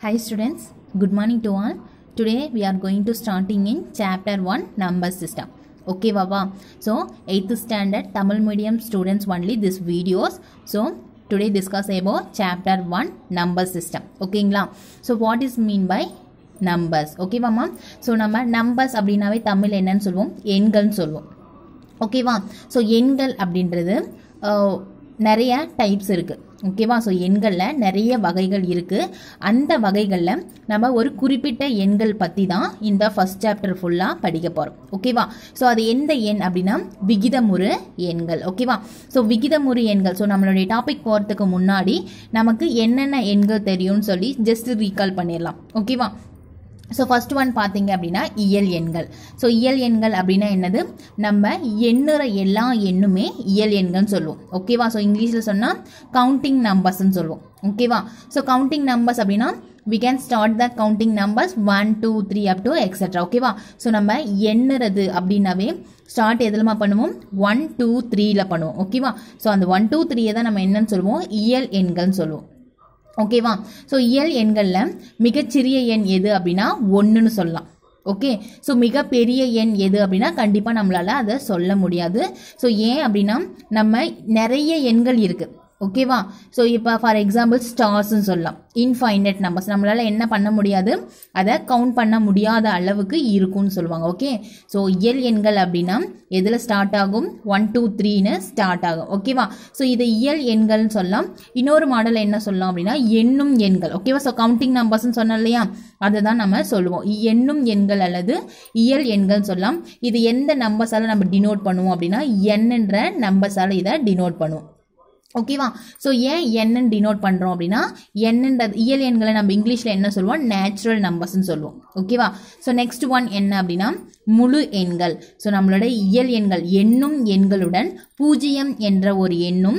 Hi students, good morning to all. Today we are going to starting in chapter 1 number system. Okay Baba. So 8th standard Tamil medium students only this videos. So today discuss about chapter 1 number system. ஓகேங்களா so what is mean by numbers ஓகேவாம்மா so நம்ம numbers அப்படின்னாவே தமிழ் என்னன்னு சொல்லுவோம் எண்கள்னு சொல்லுவோம் ஓகேவா so எண்கள் அப்படின்றது அஹ், நிறைய டைப்ஸ் இருக்குது ஓகேவா ஸோ எண்களில் நிறைய வகைகள் இருக்குது அந்த வகைகளில் நம்ம ஒரு குறிப்பிட்ட எண்கள் பற்றி தான் இந்த ஃபர்ஸ்ட் சாப்டர் ஃபுல்லாக படிக்க போகிறோம் ஓகேவா ஸோ அது எந்த எண் அப்படின்னா விகிதமுறு எண்கள் ஓகேவா ஸோ விகிதமுறு எண்கள் ஸோ நம்மளுடைய டாபிக் போகிறதுக்கு முன்னாடி நமக்கு என்னென்ன எண்கள் தெரியும்னு சொல்லி ஜஸ்ட் ரீகால் பண்ணிடலாம் ஓகேவா ஸோ ஃபர்ஸ்ட் ஒன் பார்த்தீங்க அப்படின்னா இயல் எண்கள் ஸோ இயல் எண்கள் அப்படின்னா என்னது நம்ம எண்ணுற எல்லா எண்ணுமே இயல் எண்கள்னு சொல்லுவோம் ஓகேவா ஸோ இங்கிலீஷில் சொன்னால் கவுண்டிங் நம்பர்ஸ்ன்னு சொல்லுவோம் ஓகேவா ஸோ கவுண்டிங் நம்பர்ஸ் அப்படின்னா we can start the counting numbers one two three up to etcetera ஓகேவா ஸோ நம்ம எண்ணுறது அப்படின்னாவே ஸ்டார்ட் எதுலமா பண்ணுவோம் ஒன் டூ த்ரீல பண்ணுவோம் ஓகேவா ஸோ அந்த ஒன் டூ த்ரீயை தான் நம்ம என்னன்னு சொல்லுவோம் இயல் எண்கள்னு சொல்லுவோம் ஓகேவா ஸோ இயல் எண்களில் மிகச்சிறிய எண் எது அப்படின்னா ஒன்றுன்னு சொல்லலாம் ஓகே ஸோ மிகப்பெரிய எண் எது அப்படின்னா கண்டிப்பாக நம்மளால் அதை சொல்ல முடியாது ஸோ ஏன் அப்படின்னா நம்ம நிறைய எண்கள் இருக்குது ஓகேவா ஸோ இப்போ ஃபார் எக்ஸாம்பிள் ஸ்டார்ஸ்னு சொல்லலாம் இன்ஃபைனட் நம்பர்ஸ் நம்மளால் என்ன பண்ண முடியாது அதை கவுண்ட் பண்ண முடியாத அளவுக்கு இருக்கும்னு சொல்லுவாங்க ஓகே ஸோ இயல் எண்கள் அப்படின்னா எதில் ஸ்டார்ட் ஆகும் ஒன் டூ த்ரீன்னு ஸ்டார்ட் ஆகும் ஓகேவா ஸோ இது இயல் எண்கள்னு சொல்லலாம் இன்னொரு மாடல் என்ன சொல்லலாம் அப்படின்னா எண்ணும் எண்கள் ஓகேவா ஸோ கவுண்டிங் நம்பர்ஸ்னு சொன்னோம் இல்லையா அதை தான் நம்ம சொல்லுவோம் எண்ணும் எண்கள் அல்லது இயல் எண்கள் சொல்லலாம் இது எந்த நம்பர்ஸால் நம்ம டினோட் பண்ணுவோம் அப்படின்னா எண்ணுன்ற நம்பர்ஸால் இதை டினோட் பண்ணுவோம் ஓகேவா ஸோ ஏன் என்னன்னு டினோட் பண்ணுறோம் அப்படின்னா என்னன்றது இயல் எண்களை நம்ம இங்கிலீஷில் என்ன சொல்லுவோம் நேச்சுரல் நம்பர்ஸ்னு சொல்லுவோம் ஓகேவா ஸோ நெக்ஸ்ட் ஒன் என்ன அப்படின்னா முழு எண்கள் ஸோ நம்மளோட இயல் எண்கள் எண்ணும் எண்களுடன் பூஜ்ஜியம் என்ற ஒரு எண்ணும்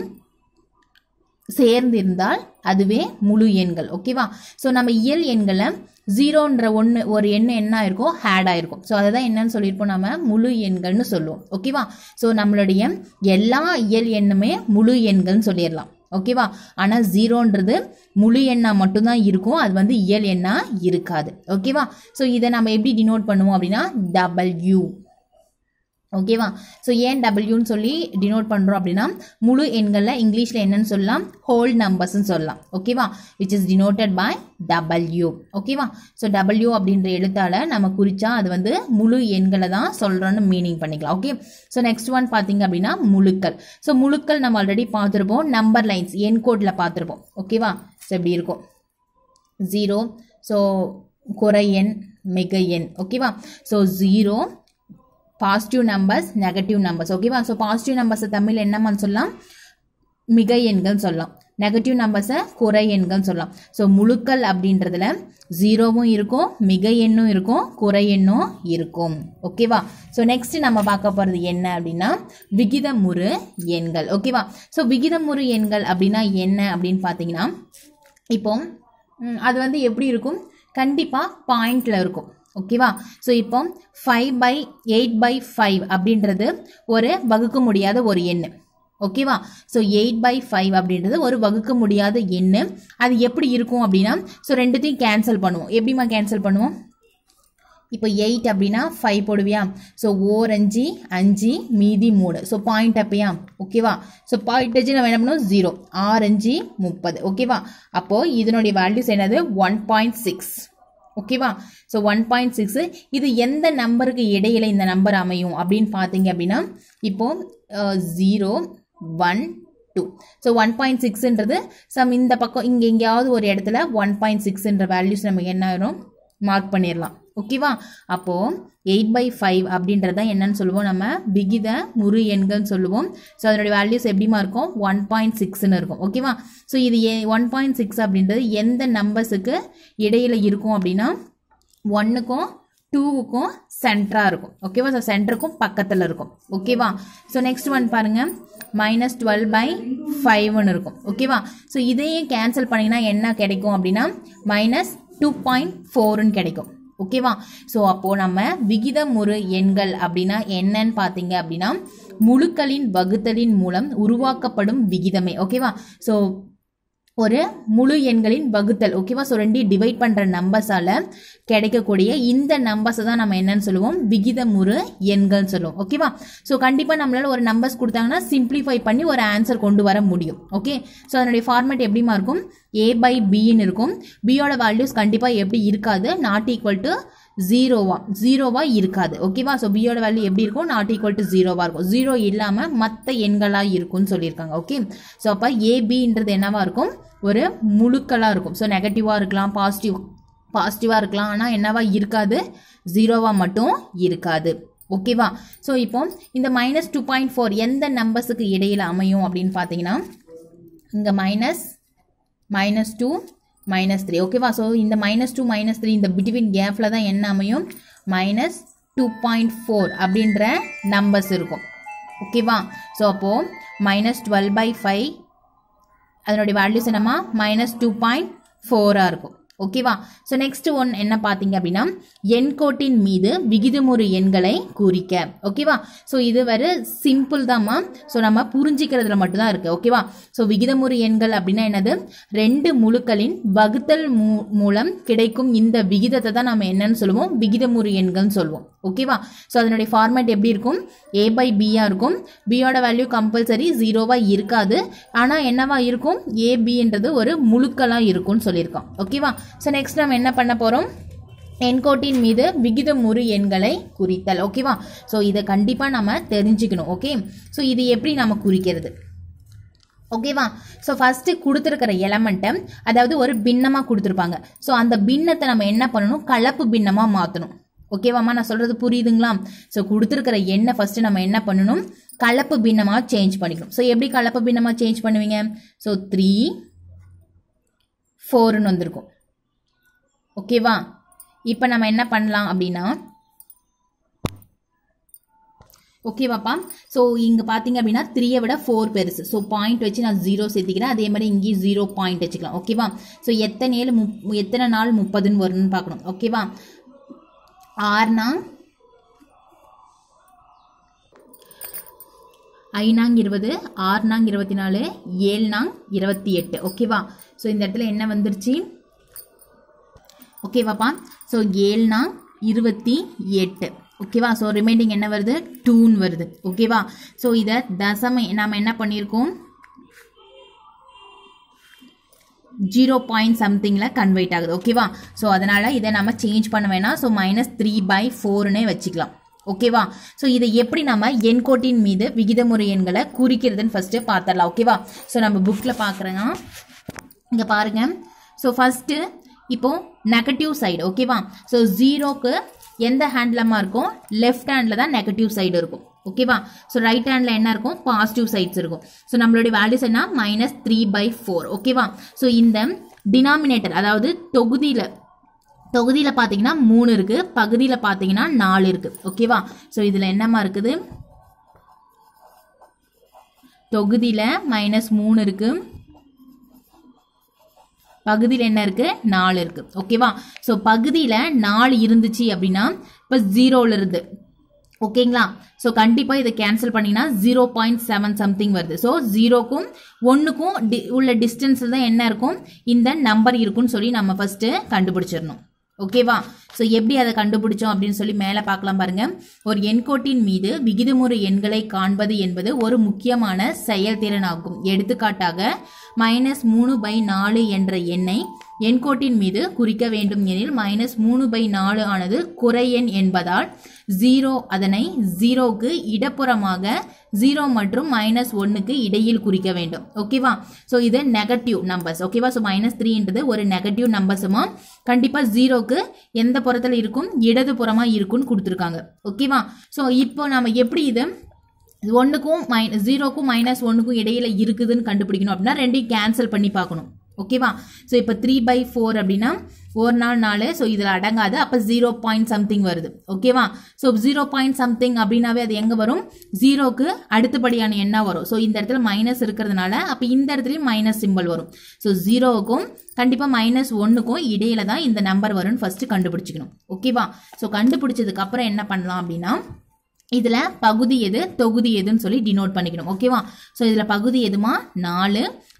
சேர்ந்திருந்தால் அதுவே முழு எண்கள் ஓகேவா ஸோ நம்ம இயல் எண்களை ஜீரோன்ற ஒன்று ஒரு எண் என்ன ஆயிருக்கும் ஹேட் ஆயிருக்கும் ஸோ அதை தான் என்னன்னு சொல்லியிருப்போம் நம்ம முழு எண்கள்னு சொல்லுவோம் ஓகேவா ஸோ நம்மளுடைய எல்லா இயல் எண்ணுமே முழு எண்கள்னு சொல்லிடலாம் ஓகேவா ஆனால் ஜீரோன்றது முழு எண்ணா மட்டும்தான் இருக்கும் அது வந்து இயல் எண்ணா இருக்காது ஓகேவா ஸோ இதை நம்ம எப்படி டினோட் பண்ணுவோம் அப்படின்னா டபுள்யூ ஓகேவா ஸோ ஏன் டபிள்யூன்னு சொல்லி டினோட் பண்ணுறோம் அப்படின்னா முழு எண்களில் இங்கிலீஷில் என்னன்னு சொல்லலாம் ஹோல் நம்பர்ஸ்னு சொல்லலாம் ஓகேவா which is denoted by W ஓகேவா ஸோ டபிள்யூ அப்படின்ற எழுத்தால் நம்ம குறிச்சா அது வந்து முழு எண்களை தான் சொல்கிறோன்னு மீனிங் பண்ணிக்கலாம் ஓகே ஸோ நெக்ஸ்ட் ஒன் பார்த்தீங்க அப்படின்னா முழுக்கள் ஸோ முழுக்கள் நம்ம ஆல்ரெடி பார்த்துருப்போம் நம்பர் லைன்ஸ் என் கோடில் பார்த்துருப்போம் ஓகேவா ஸோ இப்படி இருக்கும் ஜீரோ ஸோ குறை எண் மிக எண் ஓகேவா so zero positive numbers negative numbers ஓகேவா ஸோ பாசிட்டிவ் நம்பர்ஸை தமிழ் என்னமான்னு சொல்லலாம் மிக எண்கள் சொல்லலாம் நெகட்டிவ் நம்பர்ஸை குறை எண்கள் சொல்லலாம் ஸோ முழுக்கள் அப்படின்றதுல ஜீரோவும் இருக்கும் மிக எண்ணும் இருக்கும் குறை எண்ணும் இருக்கும் ஓகேவா ஸோ நெக்ஸ்ட் நம்ம பார்க்க போகிறது என்ன அப்படின்னா விகிதமுறு எண்கள் ஓகேவா ஸோ விகிதமுறு எண்கள் அப்படின்னா என்ன அப்படின்னு பார்த்தீங்கன்னா இப்போ ம், அது வந்து எப்படி இருக்கும் கண்டிப்பாக பாயிண்டில் இருக்கும் ஓகேவா ஸோ இப்போ five by eight by five அப்படின்றது ஒரு வகுக்க முடியாத ஒரு எண் ஓகேவா ஸோ எயிட் பை ஃபைவ் அப்படின்றது ஒரு வகுக்க முடியாத எண் அது எப்படி இருக்கும் அப்படின்னா ஸோ ரெண்டுத்தையும் கேன்சல் பண்ணுவோம் எப்படிம்மா கேன்சல் பண்ணுவோம் இப்போ எயிட் அப்படின்னா ஃபைவ் போடுவியா ஸோ ஓர் அஞ்சு அஞ்சு மீதி மூணு ஸோ பாயிண்ட் அப்பையா ஓகேவா ஸோ பாயிண்ட் வச்சு நம்ம என்ன பண்ணுவோம் ஜீரோ ஆறு அஞ்சு முப்பது ஓகேவா அப்போது இதனுடைய வேல்யூஸ் என்னது ஒன் பாயிண்ட் சிக்ஸ் ஓகேவா ஸோ ஒன் பாயிண்ட் சிக்ஸு இது எந்த நம்பருக்கு இடையில இந்த நம்பர் அமையும் அப்படின்னு பார்த்தீங்க அப்படின்னா இப்போ zero one two so one point சிக்ஸ்ன்றது சம் இந்த பக்கம் இங்கே எங்கேயாவது ஒரு இடத்துல ஒன் பாயிண்ட் சிக்ஸ்ன்ற வேல்யூஸ் நமக்கு என்ன ஆயிரும் மார்க் பண்ணிடலாம் ஓகேவா அப்போது எயிட் பை ஃபைவ் அப்படின்றது தான் என்னன்னு சொல்லுவோம் நம்ம விகித முறு எண்கள்னு சொல்லுவோம் ஸோ அதனுடைய வேல்யூஸ் எப்படிமா இருக்கும் ஒன் பாயிண்ட் சிக்ஸ்னு இருக்கும் ஓகேவா ஸோ இது ஒன் பாயிண்ட் சிக்ஸ் அப்படின்றது எந்த நம்பர்ஸுக்கு இடையில இருக்கும் அப்படின்னா ஒன்றுக்கும் டூவுக்கும் சென்டராக இருக்கும் ஓகேவா ஸோ சென்டருக்கும் பக்கத்தில் இருக்கும் ஓகேவா ஸோ நெக்ஸ்ட் ஒன் பாருங்கள் மைனஸ் டுவெல் பை ஃபைவ்னு இருக்கும் ஓகேவா ஸோ இதையே கேன்சல் பண்ணிங்கன்னா என்ன கிடைக்கும் அப்படின்னா மைனஸ் டூ பாயிண்ட் ஃபோர்னு கிடைக்கும் ஓகேவா ஸோ அப்போது நம்ம விகிதமுறு எண்கள் அப்படின்னா என்னன்னு பார்த்தீங்க அப்படின்னா முழுக்களின் வகுத்தலின் மூலம் உருவாக்கப்படும் விகிதமே ஓகேவா ஸோ ஒரு முழு எண்களின் வகுத்தல் ஓகேவா ஸோ ரெண்டையும் டிவைட் பண்ணுற நம்பர்ஸால் கிடைக்கக்கூடிய இந்த நம்பர்ஸை தான் நம்ம என்னன்னு சொல்லுவோம் விகிதமுறு எண்கள் சொல்லுவோம் ஓகேவா ஸோ கண்டிப்பாக நம்மளால ஒரு நம்பர்ஸ் கொடுத்தாங்கன்னா சிம்பிளிஃபை பண்ணி ஒரு ஆன்சர் கொண்டு வர முடியும் ஓகே ஸோ அதனுடைய ஃபார்மேட் எப்படிமா இருக்கும் ஏ பை பின்னு இருக்கும் பியோட வேல்யூஸ் கண்டிப்பாக எப்படி இருக்காது நாட் ஈக்குவல் டு ஜீரோவா ஜீரோவா இருக்காது ஓகேவா ஸோ பியோட வேல்யூ எப்படி இருக்கும் நாட் ஈக்குவல் டு ஜீரோவா இருக்கும் ஜீரோ இல்லாமல் மற்ற எண்களாக இருக்கும்னு சொல்லியிருக்காங்க ஓகே ஸோ அப்போ ஏபின்றது என்னவா இருக்கும் ஒரு முழுக்களாக இருக்கும் ஸோ நெகட்டிவாக இருக்கலாம் பாசிட்டிவ் பாசிட்டிவாக இருக்கலாம் ஆனால் என்னவா இருக்காது ஜீரோவாக மட்டும் இருக்காது ஓகேவா ஸோ இப்போ இந்த மைனஸ் டூ பாயிண்ட் ஃபோர் எந்த நம்பர்ஸுக்கு இடையில் அமையும் அப்படின்னு பார்த்தீங்கன்னா இங்கே minus minus two minus three ஓகேவா ஸோ இந்த மைனஸ் டூ மைனஸ் த்ரீ இந்த பிட்வீன் கேப்பில் தான் என்ன அமையும் மைனஸ் டூ பாயிண்ட் ஃபோர் அப்படின்ற நம்பர்ஸ் இருக்கும் ஓகேவா ஸோ அப்போது மைனஸ் டுவெல் பை ஃபைவ் அதனுடைய வேல்யூஸ் என்னமா மைனஸ் டூ பாயிண்ட் ஃபோராக இருக்கும் ஓகேவா ஸோ நெக்ஸ்ட் ஒன் என்ன பார்த்தீங்க அப்படின்னா எண்கோட்டின் மீது விகிதமுறு எண்களை குறிக்க ஓகேவா ஸோ இது வரை சிம்பிள் தாம்மா ஸோ நம்ம புரிஞ்சிக்கிறதுல மட்டும்தான் இருக்குது ஓகேவா ஸோ விகிதமுறு எண்கள் அப்படின்னா என்னது ரெண்டு முழுக்களின் வகுத்தல் மூ மூலம் கிடைக்கும் இந்த விகிதத்தை தான் நம்ம என்னன்னு சொல்லுவோம் விகிதமுறு எண்கள்னு சொல்லுவோம் ஓகேவா ஸோ அதனுடைய ஃபார்மேட் எப்படி இருக்கும் ஏ பை பியாக இருக்கும் பியோட வேல்யூ கம்பல்சரி ஜீரோவாக இருக்காது ஆனால் என்னவா இருக்கும் ஏபின்றது ஒரு முழுக்களாக இருக்கும்னு சொல்லியிருக்கோம் ஓகேவா ஸோ நெக்ஸ்ட் நம்ம என்ன பண்ண போகிறோம் எண்கோட்டின் மீது விகிதமுறு எண்களை குறித்தல் ஓகேவா ஸோ இதை கண்டிப்பாக நம்ம தெரிஞ்சுக்கணும் ஓகே ஸோ இது எப்படி நம்ம குறிக்கிறது ஓகேவா ஸோ ஃபஸ்ட்டு கொடுத்துருக்கிற எலமெண்ட்டை அதாவது ஒரு பின்னமாக கொடுத்துருப்பாங்க ஸோ அந்த பின்னத்தை நம்ம என்ன பண்ணணும் கலப்பு பின்னமாக மாற்றணும் ஓகேவாம்மா நான் சொல்கிறது புரியுதுங்களா ஸோ கொடுத்துருக்கிற எண்ணை ஃபஸ்ட்டு நம்ம என்ன பண்ணணும் கலப்பு பின்னமாக சேஞ்ச் பண்ணிக்கணும் ஸோ எப்படி கலப்பு பின்னமாக சேஞ்ச் பண்ணுவீங்க ஸோ த்ரீ ஃபோர்னு வந்திருக்கும் ஓகேவா இப்போ நம்ம என்ன பண்ணலாம் அப்படின்னா ஓகேவாப்பா ஸோ இங்கே பார்த்தீங்க அப்படின்னா த்ரீயை விட ஃபோர் பெருசு ஸோ பாயிண்ட் வச்சு நான் ஜீரோ சேர்த்திக்கிறேன் அதே மாதிரி இங்கேயும் ஜீரோ பாயிண்ட் வச்சுக்கலாம் ஓகேவா ஸோ எத்தனை ஏழு முப் எத்தனை நாள் முப்பதுன்னு வரும்னு பார்க்கணும் ஓகேவா ஆறுனா ஐநாங் இருபது ஆறுநாங் இருபத்தி நாலு ஏழுநாங் இருபத்தி எட்டு ஓகேவா ஸோ இந்த இடத்துல என்ன வந்துருச்சு ஓகேவாப்பா ஸோ ஏழுனா இருபத்தி எட்டு ஓகேவா ஸோ ரிமைண்டிங் என்ன வருது டூன்னு வருது ஓகேவா ஸோ இதை தசம நாம் என்ன பண்ணியிருக்கோம் ஜீரோ பாயிண்ட் சம்திங்கில் கன்வெர்ட் ஆகுது ஓகேவா ஸோ அதனால் இதை நம்ம சேஞ்ச் பண்ண வேணாம் ஸோ மைனஸ் த்ரீ பை ஃபோர்னே வச்சுக்கலாம் ஓகேவா ஸோ இதை எப்படி நம்ம எண்கோட்டின் மீது விகிதமுறை எண்களை குறிக்கிறதுன்னு ஃபஸ்ட்டு பார்த்துடலாம் ஓகேவா ஸோ நம்ம புக்கில் பார்க்குறேங்க இங்கே பாருங்கள் ஸோ ஃபஸ்ட்டு இப்போ நெகட்டிவ் சைடு ஓகேவா ஸோ ஜீரோக்கு எந்த ஹேண்ட்லமாக இருக்கும் லெஃப்ட் ஹேண்டில் தான் நெகட்டிவ் சைடு இருக்கும் ஓகேவா ஸோ ரைட் ஹேண்டில் என்ன இருக்கும் பாசிட்டிவ் சைட்ஸ் இருக்கும் ஸோ நம்மளுடைய வேல்யூஸ் என்ன மைனஸ் த்ரீ பை ஃபோர் ஓகேவா ஸோ இந்த டினாமினேட்டர் அதாவது தொகுதியில் தொகுதியில் பார்த்தீங்கன்னா மூணு இருக்குது பகுதியில் பார்த்தீங்கன்னா நாலு இருக்குது ஓகேவா ஸோ இதில் என்னம்மா இருக்குது தொகுதியில் மைனஸ் மூணு இருக்குது பகுதியில் என்ன இருக்கு நாலு இருக்கு ஓகேவா ஸோ பகுதியில் நாலு இருந்துச்சு அப்படின்னா இப்போ ஜீரோல இருந்து ஓகேங்களா ஸோ கண்டிப்பாக இதை கேன்சல் பண்ணிங்கன்னா ஜீரோ பாயிண்ட் செவன் சம்திங் வருது ஸோ ஜீரோக்கும் ஒன்றுக்கும் டி உள்ள டிஸ்டன்ஸில் தான் என்ன இருக்கும் இந்த நம்பர் இருக்குன்னு சொல்லி நம்ம ஃபஸ்ட்டு கண்டுபிடிச்சிடணும் ஓகேவா ஸோ எப்படி அதை கண்டுபிடிச்சோம் அப்படின்னு சொல்லி மேலே பார்க்கலாம் பாருங்க ஒரு எண்கோட்டின் மீது விகிதமுறை எண்களை காண்பது என்பது ஒரு முக்கியமான செயல்திறன் ஆகும் எடுத்துக்காட்டாக மைனஸ் மூணு பை நாலு என்ற எண்ணை எண்கோட்டின் மீது குறிக்க வேண்டும் எனில் மைனஸ் மூணு பை நாலு ஆனது குறையெண் என்பதால் ஜீரோ அதனை ஜீரோக்கு இடப்புறமாக ஜீரோ மற்றும் மைனஸ் ஒன்னுக்கு இடையில் குறிக்க வேண்டும் ஓகேவா ஸோ இது நெகட்டிவ் நம்பர்ஸ் ஓகேவா ஸோ மைனஸ் த்ரீன்றது ஒரு நெகட்டிவ் நம்பர்ஸுமா கண்டிப்பாக ஜீரோக்கு எந்த புறத்தில் இருக்கும் இடது புறமாக இருக்கும்னு கொடுத்துருக்காங்க ஓகேவா ஸோ இப்போ நம்ம எப்படி இதை ஒன்றுக்கும் மை ஜீரோக்கும் மைனஸ் ஒன்றுக்கும் இடையில இருக்குதுன்னு கண்டுபிடிக்கணும் அப்படின்னா ரெண்டையும் கேன்சல் பண்ணி பார்க்கணும் ஓகேவா ஸோ இப்போ த்ரீ பை ஃபோர் அப்படின்னா ஒரு நாள் நாலு ஸோ இதில் அடங்காது அப்போ ஜீரோ பாயிண்ட் சம்திங் வருது ஓகேவா ஸோ ஜீரோ பாயிண்ட் சம்திங் அப்படின்னாவே அது எங்கே வரும் ஜீரோக்கு அடுத்தபடியான எண்ணா வரும் ஸோ இந்த இடத்துல மைனஸ் இருக்கிறதுனால அப்போ இந்த இடத்துலையும் மைனஸ் சிம்பிள் வரும் ஸோ ஜீரோவுக்கும் கண்டிப்பாக மைனஸ் ஒன்றுக்கும் இடையில தான் இந்த நம்பர் வரும்னு ஃபஸ்ட்டு கண்டுபிடிச்சிக்கணும் ஓகேவா ஸோ கண்டுபிடிச்சதுக்கு அப்புறம் என்ன பண்ணலாம் அப்படின்னா இதில் பகுதி எது தொகுதி எதுன்னு சொல்லி டினோட் பண்ணிக்கணும் ஓகேவா ஸோ இதில் பகுதி எதுமா நாலு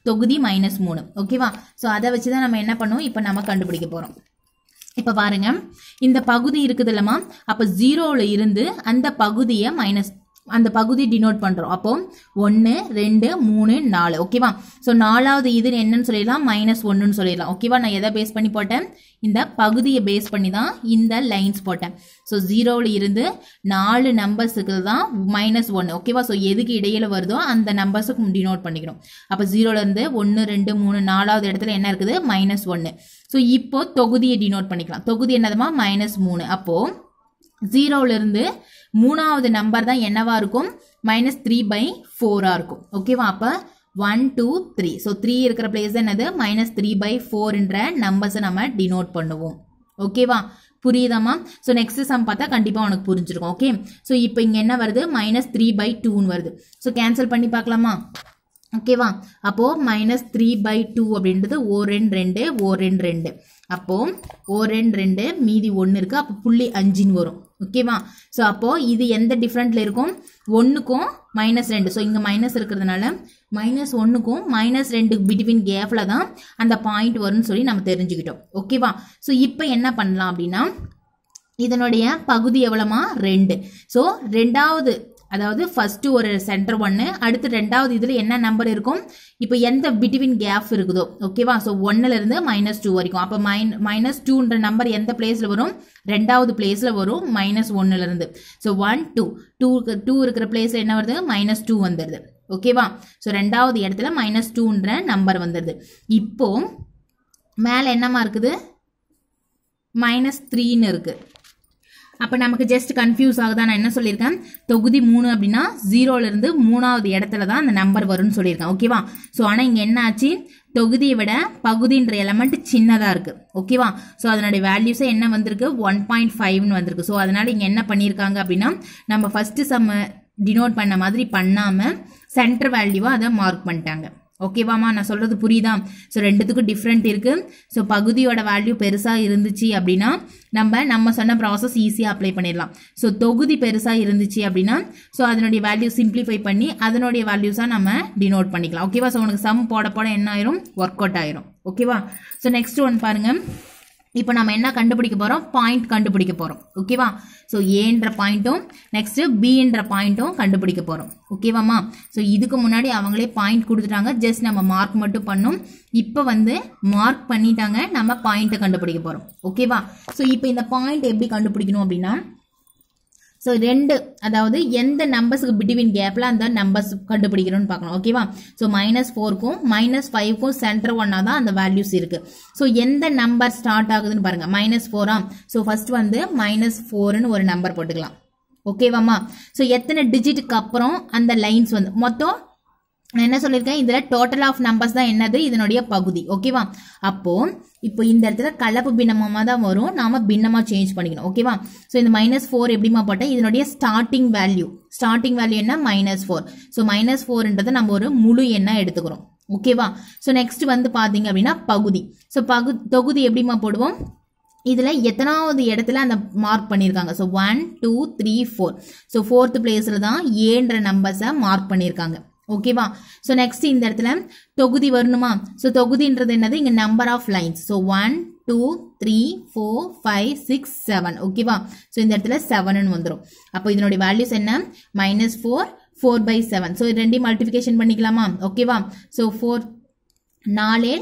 தொகுதி மைனஸ் மூணு ஓகேவா ஸோ அதை வச்சு தான் நம்ம என்ன பண்ணுவோம் இப்போ நம்ம கண்டுபிடிக்க போகிறோம் இப்போ பாருங்க இந்த பகுதி இருக்குது இல்லைம்மா அப்போ ஜீரோவில் இருந்து அந்த பகுதியை மைனஸ் அந்த பகுதி டினோட் பண்ணுறோம் அப்போ ஒன்று ரெண்டு மூணு நாலு ஓகேவா ஸோ நாலாவது இது என்னன்னு சொல்லிடலாம் மைனஸ் ஒன்றுன்னு சொல்லிடலாம் ஓகேவா நான் எதை பேஸ் பண்ணி போட்டேன் இந்த பகுதியை பேஸ் பண்ணி தான் இந்த லைன்ஸ் போட்டேன் ஸோ ஜீரோவில் இருந்து நாலு நம்பர்ஸுக்கு தான் மைனஸ் ஒன்று ஓகேவா ஸோ எதுக்கு இடையில வருதோ அந்த நம்பர்ஸுக்கு டினோட் பண்ணிக்கணும் அப்போ ஜீரோலேருந்து ஒன்று ரெண்டு மூணு நாலாவது இடத்துல என்ன இருக்குது மைனஸ் ஒன்று ஸோ இப்போ தொகுதியை டினோட் பண்ணிக்கலாம் தொகுதி என்னதுமா மைனஸ் மூணு அப்போது ஜீரோவிலிருந்து மூணாவது நம்பர் தான் என்னவா இருக்கும் மைனஸ் த்ரீ பை ஃபோராக இருக்கும் ஓகேவா அப்போ one two three so three இருக்கிற பிளேஸ் என்னது மைனஸ் த்ரீ பை ஃபோர்ன்ற நம்பர்ஸை நம்ம டினோட் பண்ணுவோம் ஓகேவா புரியுதாம்மா ஸோ நெக்ஸ்ட் சம் பார்த்தா கண்டிப்பாக உனக்கு புரிஞ்சிருக்கும் ஓகே ஸோ இப்போ இங்கே என்ன வருது மைனஸ் த்ரீ பை டூன்னு வருது ஸோ கேன்சல் பண்ணி பார்க்கலாமா ஓகேவா அப்போ மைனஸ் த்ரீ பை டூ அப்படின்றது ஓ ரெண்டு ரெண்டு ஓ ரெண்டு ரெண்டு அப்போ ஓ ரெண்டு ரெண்டு மீதி ஒன்று இருக்கு அப்போ புள்ளி அஞ்சுன்னு வரும் ஓகேவா ஸோ அப்போ இது எந்த டிஃப்ரெண்ட்ல இருக்கும் ஒன்றுக்கும் மைனஸ் ரெண்டு ஸோ இங்கே மைனஸ் இருக்கிறதுனால மைனஸ் ஒன்றுக்கும் மைனஸ் ரெண்டு பிட்வீன் கேப்ல தான் அந்த பாயிண்ட் வரும்னு சொல்லி நம்ம தெரிஞ்சுக்கிட்டோம் ஓகேவா ஸோ இப்போ என்ன பண்ணலாம் அப்படின்னா இதனுடைய பகுதி எவ்வளோமா ரெண்டு ஸோ ரெண்டாவது அதாவது ஃபர்ஸ்ட் ஒரு சென்டர் ஒன்று அடுத்து ரெண்டாவது இதில் என்ன நம்பர் இருக்கும் இப்போ எந்த பிட்வீன் கேப் இருக்குதோ ஓகேவா ஸோ ஒன்னுலேருந்து மைனஸ் டூ வரைக்கும் அப்போ மைன் மைனஸ் டூன்ற நம்பர் எந்த பிளேஸில் வரும் ரெண்டாவது பிளேஸில் வரும் மைனஸ் ஒன்னுலேருந்து so one two two two இருக்கிற பிளேஸில் என்ன வருது மைனஸ் டூ வந்துடுது ஓகேவா ஸோ ரெண்டாவது இடத்துல மைனஸ் டூன்ற நம்பர் வந்துடுது இப்போ மேலே என்னமா இருக்குது மைனஸ் த்ரீன்னு இருக்குது அப்போ நமக்கு ஜஸ்ட் கன்ஃபியூஸ் ஆகுதா நான் என்ன சொல்லியிருக்கேன் தொகுதி மூணு அப்படின்னா ஜீரோலேருந்து மூணாவது இடத்துல தான் அந்த நம்பர் வரும்னு சொல்லியிருக்கேன் ஓகேவா ஸோ ஆனால் இங்கே என்ன ஆச்சு தொகுதியை விட பகுதின்ற எலமெண்ட் சின்னதாக இருக்குது ஓகேவா ஸோ அதனுடைய வேல்யூஸே என்ன வந்திருக்கு ஒன் பாயிண்ட் ஃபைவ்னு வந்திருக்கு ஸோ அதனால் இங்கே என்ன பண்ணியிருக்காங்க அப்படின்னா நம்ம ஃபஸ்ட்டு சம்ம டினோட் பண்ண மாதிரி பண்ணாமல் சென்டர் வேல்யூவாக அதை மார்க் பண்ணிட்டாங்க ஓகேவாமா நான் சொல்றது புரியுதா ஸோ ரெண்டுத்துக்கும் டிஃப்ரெண்ட் இருக்கு ஸோ பகுதியோட வேல்யூ பெருசாக இருந்துச்சு அப்படின்னா நம்ம நம்ம சொன்ன ப்ராசஸ் ஈஸியாக அப்ளை பண்ணிடலாம் ஸோ தொகுதி பெருசாக இருந்துச்சு அப்படின்னா ஸோ அதனுடைய வேல்யூ சிம்பிளிஃபை பண்ணி அதனுடைய வேல்யூஸாக நம்ம டினோட் பண்ணிக்கலாம் ஓகேவா ஸோ உனக்கு சம் போட போட என்ன ஆயிரும் ஒர்க் அவுட் ஆயிரும் ஓகேவா ஸோ நெக்ஸ்ட் ஒன் பாருங்க இப்போ நம்ம என்ன கண்டுபிடிக்க போகிறோம் பாயிண்ட் கண்டுபிடிக்க போகிறோம் ஓகேவா ஸோ ஏன்ற பாயிண்ட்டும் நெக்ஸ்ட் பின்ற பாயிண்ட்டும் கண்டுபிடிக்க போகிறோம் ஓகேவாம்மா ஸோ இதுக்கு முன்னாடி அவங்களே பாயிண்ட் கொடுத்துட்டாங்க ஜஸ்ட் நம்ம மார்க் மட்டும் பண்ணோம் இப்போ வந்து மார்க் பண்ணிட்டாங்க நம்ம பாயிண்ட்டை கண்டுபிடிக்க போகிறோம் ஓகேவா ஸோ இப்போ இந்த பாயிண்ட் எப்படி கண்டுபிடிக்கணும் அப்படின்னா ஸோ ரெண்டு அதாவது எந்த நம்பர்ஸுக்கு பிட்வீன் கேப்பில் அந்த நம்பர்ஸ் கண்டுபிடிக்கிறோம்னு பார்க்கணும் ஓகேவா ஸோ மைனஸ் ஃபோருக்கும் மைனஸ் ஃபைவ்க்கும் சென்டர் ஒன்னா தான் அந்த வேல்யூஸ் இருக்கு ஸோ எந்த நம்பர் ஸ்டார்ட் ஆகுதுன்னு பாருங்க மைனஸ் ஃபோரா ஸோ ஃபர்ஸ்ட் வந்து மைனஸ் ஃபோர்னு ஒரு நம்பர் போட்டுக்கலாம் ஓகேவாம்மா ஸோ எத்தனை டிஜிட்டுக்கு அப்புறம் அந்த லைன்ஸ் வந்து மொத்தம் நான் என்ன சொல்லியிருக்கேன் இதில் டோட்டல் ஆஃப் நம்பர்ஸ் தான் என்னது இதனுடைய பகுதி ஓகேவா அப்போ இப்போ இந்த இடத்துல கலப்பு பின்னமாக தான் வரும் நாம பின்னமாக சேஞ்ச் பண்ணிக்கணும் ஓகேவா ஸோ இந்த மைனஸ் ஃபோர் எப்படிமா போட்டேன் இதனுடைய ஸ்டார்டிங் வேல்யூ ஸ்டார்டிங் வேல்யூ என்ன மைனஸ் ஃபோர் ஸோ மைனஸ் ஃபோர்ன்றதை நம்ம ஒரு முழு எண்ணா எடுத்துக்கிறோம் ஓகேவா ஸோ நெக்ஸ்ட் வந்து பார்த்தீங்க அப்படின்னா பகுதி ஸோ பகு தொகுதி எப்படிமா போடுவோம் இதில் எத்தனாவது இடத்துல அந்த மார்க் பண்ணியிருக்காங்க so one two three four so fourth பிளேஸில் தான் ஏன்ற நம்பர்ஸை மார்க் பண்ணியிருக்காங்க ஓகேவா ஸோ நெக்ஸ்ட் இந்த இடத்துல தொகுதி வரணுமா ஸோ தொகுதின்றது என்னது இங்கே number of lines so one two three four five six seven ஓகேவா ஸோ இந்த இடத்துல செவன் வந்துடும் அப்போ இதனுடைய வேல்யூஸ் என்ன minus four four by seven so ரெண்டையும் மல்டிஃபிகேஷன் பண்ணிக்கலாமா ஓகேவா ஸோ ஃபோர் நாலே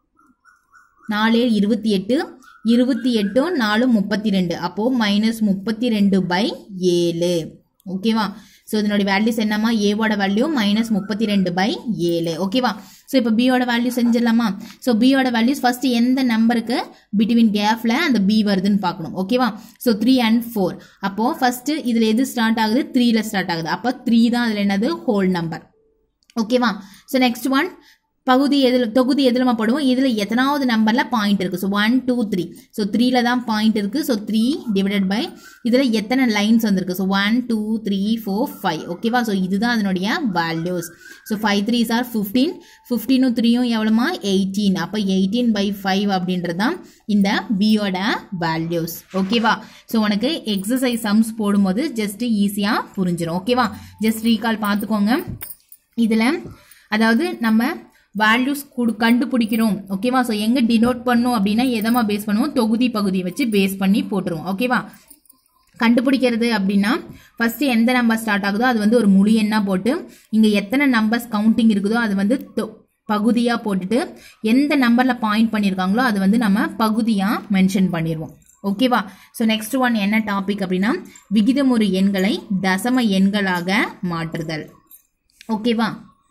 நாலே இருபத்தி எட்டு இருபத்தி எட்டும் நாலு முப்பத்தி ரெண்டு அப்போது மைனஸ் முப்பத்தி ரெண்டு பை ஏழு ஓகேவா ஸோ இதனுடைய வேல்யூஸ் என்னம்மா ஏவோட வேல்யூ மைனஸ் முப்பத்தி ரெண்டு பை ஏழு ஓகேவா ஸோ இப்போ பியோட வேல்யூ செஞ்சிடலாமா ஸோ பியோட வேல்யூஸ் ஃபர்ஸ்ட் எந்த நம்பருக்கு பிட்வீன் கேஃப்ல அந்த பி வருதுன்னு பார்க்கணும் ஓகேவா ஸோ த்ரீ அண்ட் ஃபோர் அப்போ ஃபர்ஸ்ட் இதில் எது ஸ்டார்ட் ஆகுது த்ரீல ஸ்டார்ட் ஆகுது அப்போ த்ரீ தான் அதில் என்னது ஹோல் நம்பர் ஓகேவா ஸோ நெக்ஸ்ட் ஒன் பகுதி எதில் தொகுதி எதில் போடுவோம் இதில் எத்தனாவது நம்பரில் பாயிண்ட் இருக்குது so one two three so த்ரீல தான் பாயிண்ட் இருக்குது ஸோ த்ரீ டிவைடட் பை இதில் எத்தனை லைன்ஸ் வந்திருக்கு so one two three four five ஓகேவா ஸோ இதுதான் அதனுடைய values so five three sir fifteen ஃபிஃப்டீனும் த்ரீயும் எவ்வளோமா எயிட்டீன் அப்போ எயிட்டீன் பை ஃபைவ் அப்படின்றது தான் இந்த பியோட வேல்யூஸ் ஓகேவா ஸோ உனக்கு எக்ஸசைஸ் சம்ஸ் போடும்போது ஜஸ்ட் ஈஸியாக புரிஞ்சிடும் ஓகேவா ஜஸ்ட் ரீகால் பார்த்துக்கோங்க இதில் அதாவது நம்ம வேல்யூஸ் கண்டுபிடிக்கிறோம் ஓகேவா ஸோ எங்க டினோட் பண்ணும் அப்படின்னா எதமா பேஸ் பண்ணுவோம் தொகுதி பகுதியை வச்சு பேஸ் பண்ணி போட்டுருவோம் ஓகேவா கண்டுபிடிக்கிறது அப்படின்னா ஃபர்ஸ்ட் எந்த நம்பர் ஸ்டார்ட் ஆகுதோ அது வந்து ஒரு முழு எண்ணா போட்டு இங்க எத்தனை நம்பர்ஸ் கவுண்டிங் இருக்குதோ அது வந்து தொ- பகுதியா போட்டுட்டு எந்த நம்பர்ல பாயிண்ட் பண்ணியிருக்காங்களோ அது வந்து நம்ம பகுதியா மென்ஷன் பண்ணிடுவோம் ஓகேவா ஸோ நெக்ஸ்ட் ஒன் என்ன டாபிக் அப்படின்னா விகிதமுறு எண்களை தசம எண்களாக மாற்றுதல் ஓகேவா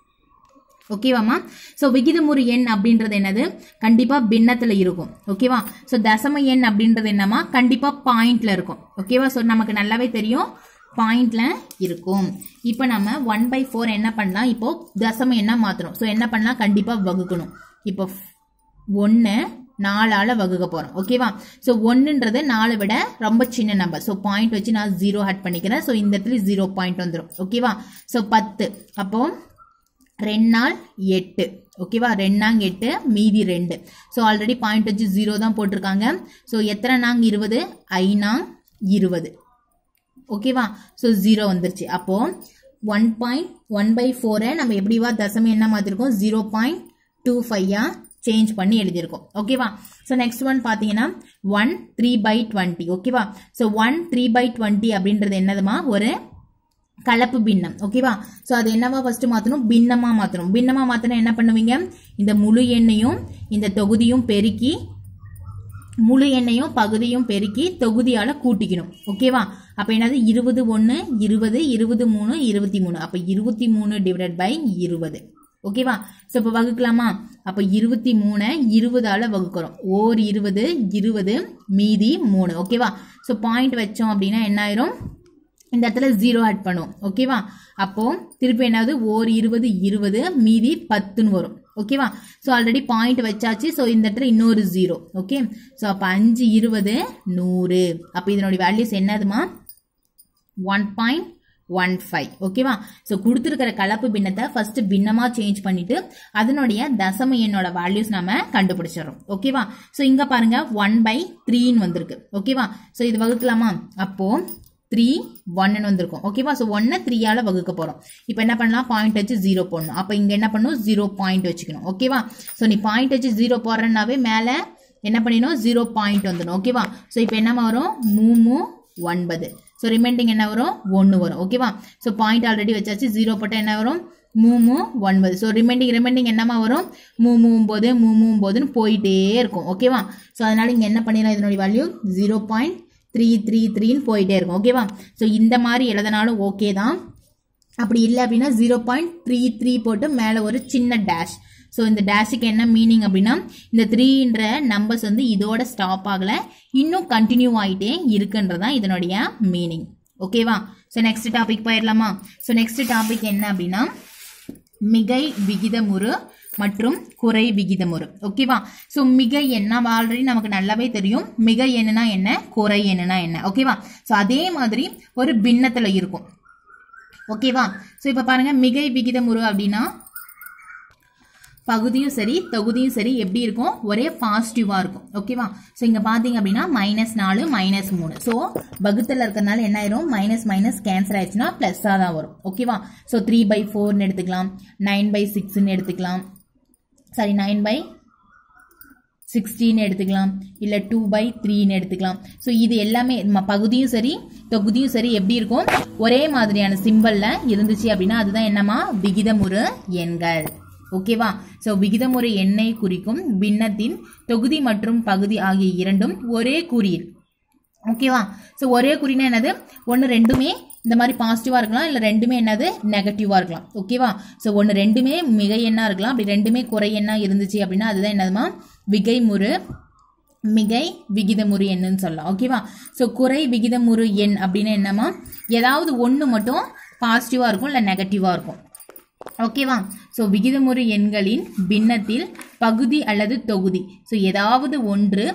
ஓகேவாம்மா ஸோ விகிதமுறு எண் அப்படின்றது என்னது கண்டிப்பா பின்னத்துல இருக்கும் ஓகேவா ஸோ தசம எண் அப்படின்றது என்னமா கண்டிப்பா பாயிண்ட்ல இருக்கும் ஓகேவா ஸோ நமக்கு நல்லாவே தெரியும் பாயிண்ட்ல இருக்கும் இப்போ நம்ம ஒன் பை ஃபோர் என்ன பண்ணலாம் இப்போ தசம எண்ணா மாத்துறோம் ஸோ என்ன பண்ணலாம் கண்டிப்பா வகுக்கணும் இப்போ ஒன்று நாலால வகுக்க போறோம் ஓகேவா ஸோ ஒன்றுன்றது நாலை விட ரொம்ப சின்ன நம்பர் ஸோ பாயிண்ட் வச்சு நான் ஜீரோ ஆட் பண்ணிக்கிறேன் ஸோ இந்த இடத்துல ஜீரோ பாயிண்ட் வந்துடும் ஓகேவா ஸோ பத்து அப்போ ரெண்டு நாள் எட்டு ஓகேவா ரெண்டாங் எட்டு மீதி ரெண்டு ஸோ ஆல்ரெடி பாயிண்ட் வச்சு ஜீரோ தான் போட்டிருக்காங்க ஸோ எத்தனை நாங் இருபது ஐநாங் இருபது ஓகேவா ஸோ ஜீரோ வந்துருச்சு அப்போ ஒன் பாயிண்ட் ஒன் பை ஃபோரை நம்ம எப்படிவா தசமி என்ன மாற்றிருக்கோம் ஜீரோ பாயிண்ட் டூ ஃபைவா சேஞ்ச் பண்ணி எழுதியிருக்கோம் ஓகேவா ஸோ நெக்ஸ்ட் ஒன் பார்த்தீங்கன்னா ஒன் த்ரீ பை டுவெண்ட்டி ஓகேவா so one three by twenty அப்படின்றது என்னதுமா ஒரு கலப்பு பின்னம் ஓகேவா ஸோ அது என்னவா ஃபர்ஸ்ட் மாற்றணும் பின்னமா மாற்றணும் பின்னமா மாற்றினா என்ன பண்ணுவீங்க இந்த முழு எண்ணையும் இந்த தொகுதியும் பெருக்கி முழு எண்ணையும் பகுதியும் பெருக்கி தொகுதியால கூட்டிக்கணும் ஓகேவா அப்ப என்னது இருபது ஒன்று இருபது இருபது மூணு இருபத்தி மூணு அப்ப இருபத்தி மூணு டிவைட் பை இருபது ஓகேவா ஸோ இப்போ வகுக்கலாமா அப்போ இருபத்தி மூணை இருபதால வகுக்கிறோம் ஓர் இருபது இருபது மீதி மூணு ஓகேவா ஸோ பாயிண்ட் வச்சோம் அப்படின்னா என்ன ஆயிரும் இந்த இடத்துல ஜீரோ ஆட் பண்ணுவோம் ஓகேவா அப்போ திருப்பி என்னது ஓர் இருபது இருபது மீதி பத்துன்னு வரும் ஓகேவா ஸோ ஆல்ரெடி பாயிண்ட் வச்சாச்சு ஸோ இந்த இடத்துல இன்னொரு ஜீரோ ஓகே ஸோ அப்போ அஞ்சு இருபது நூறு அப்போ இதனுடைய வேல்யூஸ் என்னதுமா ஒன் பாயிண்ட் ஒன் ஃபைவ் ஓகேவா ஸோ கொடுத்துருக்கிற கலப்பு பின்னத்தை ஃபர்ஸ்ட் பின்னமாக சேஞ்ச் பண்ணிட்டு அதனுடைய தசம எண்ணோட வேல்யூஸ் நாம கண்டுபிடிச்சிடறோம் ஓகேவா ஸோ இங்கே பாருங்க ஒன் பை த்ரீன்னு வந்திருக்கு ஓகேவா ஸோ இது வகுக்கலாமா அப்போ த்ரீ ஒன்னு வந்திருக்கும் ஓகேவா ஸோ ஒன்னை த்ரீயால வகுக்க போறோம் இப்போ என்ன பண்ணலாம் பாயிண்ட் வச்சு ஜீரோ போடணும் அப்போ இங்க என்ன பண்ணணும் ஜீரோ பாயிண்ட் வச்சுக்கணும் ஓகேவா ஸோ நீ பாயிண்ட் வச்சு ஜீரோ போடுறனாவே மேலே என்ன பண்ணிடணும் ஜீரோ பாயிண்ட் வந்துடும் ஓகேவா ஸோ இப்போ என்ன வரும் மூணு ஒன்பது ஸோ ரிமைண்டிங் என்ன வரும் ஒன்று வரும் ஓகேவா ஸோ பாயிண்ட் ஆல்ரெடி வச்சாச்சு ஜீரோ போட்டால் என்ன வரும் மூணு ஒன்பது ஸோ ரிமைண்டிங் ரிமைண்டிங் என்னமா வரும் மூணு ஒம்பது மூணு ஒம்பதுன்னு போயிட்டே இருக்கும் ஓகேவா ஸோ அதனால இங்கே என்ன பண்ணிடலாம் இதனுடைய value zero point three three த்ரீன்னு போயிட்டே இருக்கும் ஓகேவா ஸோ இந்த மாதிரி எழுதினாலும் ஓகே தான் அப்படி இல்லை அப்படின்னா ஜீரோ பாயிண்ட் த்ரீ த்ரீ போட்டு மேலே ஒரு சின்ன டேஷ் ஸோ இந்த டேஷுக்கு என்ன மீனிங் அப்படின்னா இந்த த்ரீன்ற நம்பர்ஸ் வந்து இதோட ஸ்டாப் ஆகலை இன்னும் கண்டினியூ ஆகிட்டே இருக்குன்றதான் இதனுடைய மீனிங் ஓகேவா ஸோ நெக்ஸ்ட் டாபிக் போயிடலாமா ஸோ நெக்ஸ்ட் டாபிக் என்ன அப்படின்னா மிகை விகிதமுறு மற்றும் குறை விகிதமுறு ஓகேவா ஸோ மிகை என்ன ஆல்ரெடி நமக்கு நல்லாவே தெரியும் மிகை என்னன்னா என்ன குறை என்னன்னா என்ன ஓகேவா ஸோ அதே மாதிரி ஒரு பின்னத்துல இருக்கும் ஓகேவா ஸோ இப்போ பாருங்க மிகை விகிதமுறு அப்படின்னா பகுதியும் சரி தொகுதியும் சரி எப்படி இருக்கும் ஒரே பாசிட்டிவா இருக்கும் ஓகேவா ஸோ இங்க பாத்தீங்க அப்படின்னா மைனஸ் நாலு மைனஸ் மூணு ஸோ வகுத்துல இருக்கிறதுனால என்ன ஆயிரும் மைனஸ் மைனஸ் கேன்சல் ஆயிடுச்சுன்னா பிளஸ்ஸாக தான் வரும் ஓகேவா ஸோ த்ரீ பை ஃபோர்னு எடுத்துக்கலாம் நைன் பை சிக்ஸ்ன்னு எடுத்துக்கலாம் சாரி நைன் பை சிக்ஸ்டின்னு எடுத்துக்கலாம் இல்லை டூ பை த்ரீன்னு எடுத்துக்கலாம் ஸோ இது எல்லாமே ம- பகுதியும் சரி தொகுதியும் சரி எப்படி இருக்கும் ஒரே மாதிரியான சிம்பல்ல இருந்துச்சு அப்படின்னா அதுதான் என்னமா விகிதமுறு எண்கள் ஓகேவா ஸோ விகிதமுறை எண்ணை குறிக்கும் பின்னத்தின் தொகுதி மற்றும் பகுதி ஆகிய இரண்டும் ஒரே குறியில் ஓகேவா ஸோ ஒரே குறினா என்னது ஒன்று ரெண்டுமே இந்த மாதிரி பாசிட்டிவாக இருக்கலாம் இல்லை ரெண்டுமே என்னது நெகட்டிவாக இருக்கலாம் ஓகேவா ஸோ ஒன்று ரெண்டுமே மிகை எண்ணா இருக்கலாம் அப்படி ரெண்டுமே குறை எண்ணா இருந்துச்சு அப்படின்னா அதுதான் என்னதுமா விகைமுறு மிகை விகிதமுறு எண்ணுன்னு சொல்லலாம் ஓகேவா ஸோ குறை விகிதமுறு எண் அப்படின்னா என்னமா ஏதாவது ஒன்று மட்டும் பாசிட்டிவாக இருக்கும் இல்லை நெகட்டிவாக இருக்கும் ஓகேவா ஸோ விகிதமுறு எண்களின் பின்னத்தில் பகுதி அல்லது தொகுதி ஸோ ஏதாவது ஒன்று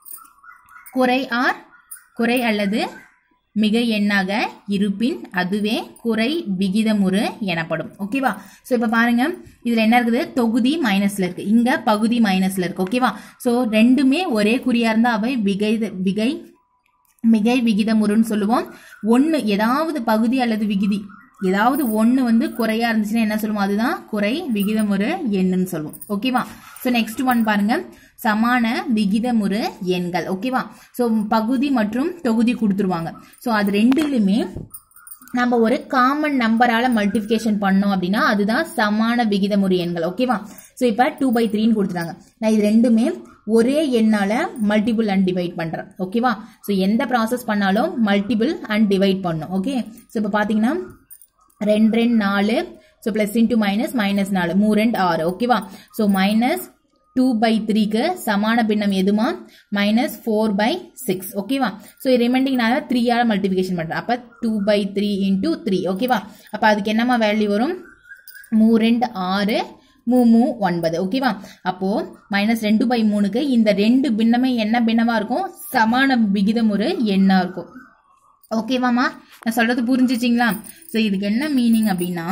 குறை ஆர் குறை அல்லது மிக எண்ணாக இருப்பின் அதுவே குறை விகிதமுறு எனப்படும் ஓகேவா ஸோ இப்போ பாருங்க இதில் என்ன இருக்குது தொகுதி மைனஸ்ல இருக்கு இங்க பகுதி மைனஸ்ல இருக்கு ஓகேவா ஸோ ரெண்டுமே ஒரே குறியா இருந்தா அவை விகை விகை மிகை விகிதமுறுன்னு சொல்லுவோம் ஒன்று ஏதாவது பகுதி அல்லது விகுதி ஏதாவது ஒன்று வந்து குறையா இருந்துச்சுன்னா என்ன சொல்லுவோம் அதுதான் குறை விகிதமுறு எண்ணுன்னு சொல்லுவோம் ஓகேவா ஸோ நெக்ஸ்ட் ஒன் பாருங்க சமான விகிதமுறு எண்கள் ஓகேவா ஸோ பகுதி மற்றும் தொகுதி கொடுத்துருவாங்க ஸோ அது ரெண்டுலையுமே நம்ம ஒரு காமன் நம்பரால மல்டிபிகேஷன் பண்ணோம் அப்படின்னா அதுதான் சமான விகிதமுறு எண்கள் ஓகேவா ஸோ இப்போ டூ பை த்ரீன்னு கொடுத்துட்டாங்க நான் இது ரெண்டுமே ஒரே எண்ணால மல்டிபிள் அண்ட் டிவைட் பண்றேன் ஓகேவா ஸோ எந்த ப்ராசஸ் பண்ணாலும் மல்டிபிள் அண்ட் டிவைட் பண்ணும் ஓகே ஸோ இப்போ பார்த்தீங்கன்னா ரெண்டு ரெண்டு நாலு so plus into minus minus நாலு மூ ரெண்டு ஆறு ஓகேவா ஸோ மைனஸ் டூ பை த்ரீக்கு சமான பின்னம் எதுமா மைனஸ் ஃபோர் பை சிக்ஸ் ஓகேவா ஸோ ரிமைண்டிங் நான் த்ரீயால் மல்டிபிகேஷன் பண்ணுறேன் அப்போ two by three into three ஓகேவா அப்போ அதுக்கு என்னம்மா வேல்யூ வரும் மூ ரெண்டு ஆறு மூ மூ ஒன்பது ஓகேவா அப்போ மைனஸ் ரெண்டு பை மூணுக்கு இந்த ரெண்டு பின்னமே என்ன பின்னமா இருக்கும் சமான விகிதம் ஒரு எண்ணா இருக்கும் ஓகேவாம்மா நான் சொல்றது புரிஞ்சிச்சிங்களா ஸோ இதுக்கு என்ன மீனிங் அப்படின்னா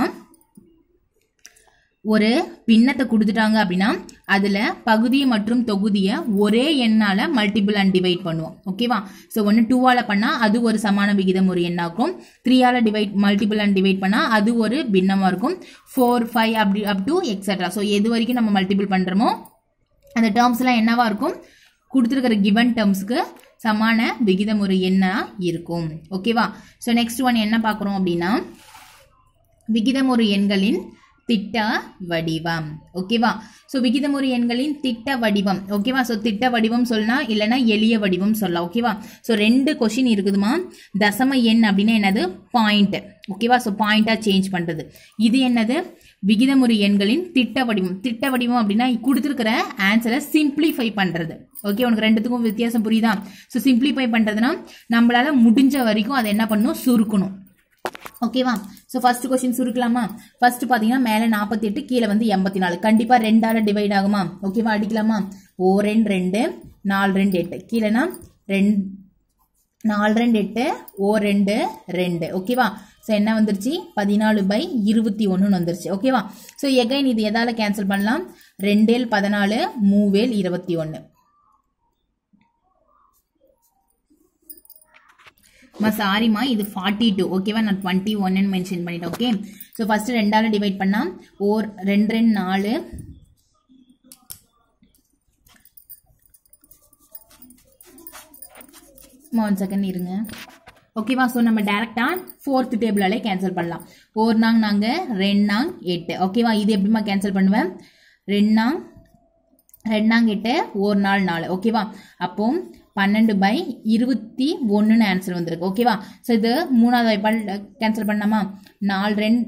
ஒரு பின்னத்தை கொடுத்துட்டாங்க அப்படின்னா அதுல பகுதி மற்றும் தொகுதியை ஒரே எண்ணால மல்டிபிள் அண்ட் டிவைட் பண்ணுவோம் ஓகேவா ஸோ ஒன்று டூவால பண்ணா அது ஒரு சமான விகிதம் ஒரு எண்ணாகும் த்ரீயால டிவைட் மல்டிபிள் அண்ட் டிவைட் பண்ணா அது ஒரு பின்னமா இருக்கும் ஃபோர் ஃபைவ் அப்படி அப் டு எக்ஸட்ரா ஸோ எது வரைக்கும் நம்ம மல்டிபிள் பண்றோமோ அந்த டேர்ம்ஸ்லாம் என்னவா இருக்கும் கொடுத்துருக்கிற கிவன் டேர்ம்ஸ்க்கு சமான விகிதம் ஒரு எண்ணா இருக்கும் ஓகேவா ஸோ நெக்ஸ்ட் ஒன் என்ன பார்க்குறோம் அப்படின்னா விகிதமுறு எண்களின் திட்ட வடிவம் ஓகேவா ஸோ விகிதமுறு எண்களின் திட்ட வடிவம் ஓகேவா ஸோ திட்ட வடிவம் சொல்லலாம் இல்லைன்னா எளிய வடிவம் சொல்லலாம் ஓகேவா ஸோ ரெண்டு கொஷின் இருக்குதுமா தசம எண் அப்படின்னா என்னது பாயிண்ட் ஓகேவா ஸோ பாயிண்டாக சேஞ்ச் பண்ணுறது இது என்னது விகிதமுறு எண்களின் திட்ட வடிவம் திட்ட வடிவம் அப்படின்னா கொடுத்துருக்கிற ஆன்சரை சிம்பிளிஃபை பண்ணுறது ஓகே உனக்கு ரெண்டுத்துக்கும் வித்தியாசம் புரியுதா ஸோ சிம்பிளிஃபை பண்ணுறதுனா நம்மளால முடிஞ்ச வரைக்கும் அதை என்ன பண்ணணும் சுருக்கணும் ஓகேவா ஸோ ஃபர்ஸ்ட் கொஸ்டின் சுருக்கலாமா ஃபர்ஸ்ட் பார்த்தீங்கன்னா மேலே நாற்பத்தி எட்டு கீழே வந்து எண்பத்தி நாலு கண்டிப்பாக ரெண்டால டிவைட் ஆகுமா ஓகேவா அடிக்கலாமா ஓ ரெண்டு ரெண்டு நாலு ரெண்டு எட்டு கீழேனா ரெண்டு நாலு ரெண்டு எட்டு ஓ ரெண்டு ரெண்டு ஓகேவா ஸோ என்ன வந்துருச்சு பதினாலு பை இருபத்தி ஒன்றுன்னு வந்துருச்சு ஓகேவா ஸோ எகைன் இது எதால கேன்சல் பண்ணலாம் ரெண்டேல் பதினாலு மூவேல் இருபத்தி ஒன்று மா சாரிம்மா இது ஃபார்ட்டி டூ ஓகேவா நான் டுவெண்ட்டி ஒன்னு மென்ஷன் பண்ணிட்டேன் ஓகே ஸோ ஃபர்ஸ்ட் ரெண்டால டிவைட் பண்ணா ஓர் ரெண்டு ரெண்டு நாலு ஒன் செகண்ட் இருங்க ஓகேவா ஸோ நம்ம டேரெக்டாக ஃபோர்த் டேபிளாலே கேன்சல் பண்ணலாம் ஒரு நாங் நாங்கள் ரெண்டு நாங் எட்டு ஓகேவா இது எப்படிமா கேன்சல் பண்ணுவேன் ரெண்டு நாங் ரெண்டாங்க எட்டு ஒரு நாள் நாலு ஓகேவா அப்போ பன்னெண்டு பை இருபத்தி ஒன்றுன்னு ஆன்சர் வந்திருக்கு ஓகேவா ஸோ இது மூணாவது வாய்ப்பால் கேன்சல் பண்ணாமா நாலு ரெண்டு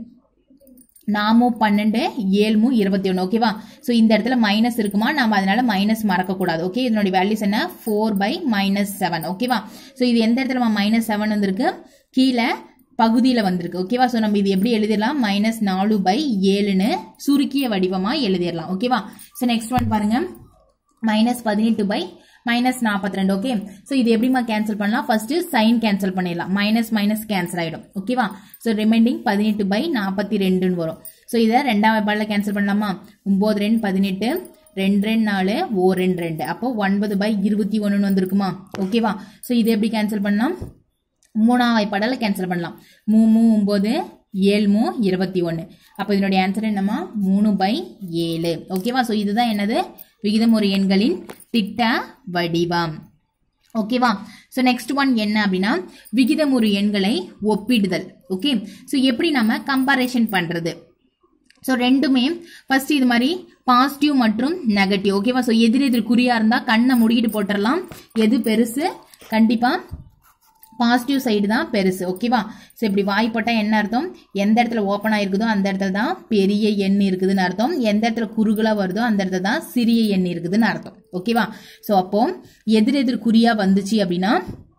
நாமும் பன்னெண்டு ஏழுமு இருபத்தி ஒன்று ஓகேவா ஸோ இந்த இடத்துல மைனஸ் இருக்குமா நம்ம அதனால மைனஸ் மறக்கக்கூடாது ஓகே இதனுடைய வேல்யூஸ் என்ன ஃபோர் பை மைனஸ் செவன் ஓகேவா ஸோ இது எந்த இடத்துல மைனஸ் செவன் வந்திருக்கு கீழே பகுதியில் வந்திருக்கு ஓகேவா ஸோ நம்ம இது எப்படி எழுதிடலாம் மைனஸ் நாலு பை ஏழுன்னு சுருக்கிய வடிவமாக எழுதிடலாம் ஓகேவா ஸோ நெக்ஸ்ட் ஒன் பாருங்க மைனஸ் பதினெட்டு பை மைனஸ் நாற்பத்தி ரெண்டு ஓகே ஸோ இது எப்படிமா கேன்சல் பண்ணலாம் ஃபர்ஸ்ட் சைன் கேன்சல் பண்ணிடலாம் மைனஸ் மைனஸ் கேன்சல் ஆகிடும் ஓகேவா ஸோ ரிமைண்டிங் பதினெட்டு பை நாற்பத்தி ரெண்டுன்னு வரும் ஸோ இதை ரெண்டாம் வாய்ப்பாடில் கேன்சல் பண்ணலாமா ஒம்பது ரெண்டு பதினெட்டு ரெண்டு ரெண்டு நாலு ஓ ரெண்டு ரெண்டு அப்போ ஒன்பது பை இருபத்தி ஒன்றுன்னு வந்திருக்குமா ஓகேவா ஸோ இது எப்படி கேன்சல் பண்ணலாம் மூணாம் வாய்ப்பாடால் கேன்சல் பண்ணலாம் மூ மூ ஒம்பது ஏழு மூ இருபத்தி ஒன்று அப்போ இதனுடைய ஆன்சர் என்னம்மா மூணு பை ஏழு ஓகேவா ஸோ இதுதான் என்னது விகிதமுறை எண்களின் திட்ட வடிவம் ஓகேவா ஸோ நெக்ஸ்ட் ஒன் என்ன அப்படின்னா விகிதமுறு எண்களை ஒப்பிடுதல் ஓகே ஸோ எப்படி நம்ம கம்பாரிஷன் பண்ணுறது ஸோ ரெண்டுமே ஃபர்ஸ்ட் இது மாதிரி பாசிட்டிவ் மற்றும் நெகட்டிவ் ஓகேவா ஸோ எதிர் எதிர் குறியா இருந்தால் கண்ணை முடிக்கிட்டு போட்டுடலாம் எது பெருசு கண்டிப்பாக பாசிட்டிவ் சைடு தான் பெருசு ஓகேவா ஸோ இப்படி வாய் போட்டால் என்ன அர்த்தம் எந்த இடத்துல ஓப்பன் ஆயிருக்குதோ அந்த இடத்துல தான் பெரிய எண் இருக்குதுன்னு அர்த்தம் எந்த இடத்துல குறுகலாக வருதோ அந்த இடத்துல தான் சிறிய எண் இருக்குதுன்னு அர்த்தம் ஓகேவா ஸோ அப்போ எதிர் எதிர் குறியா வந்துச்சு அப்படின்னா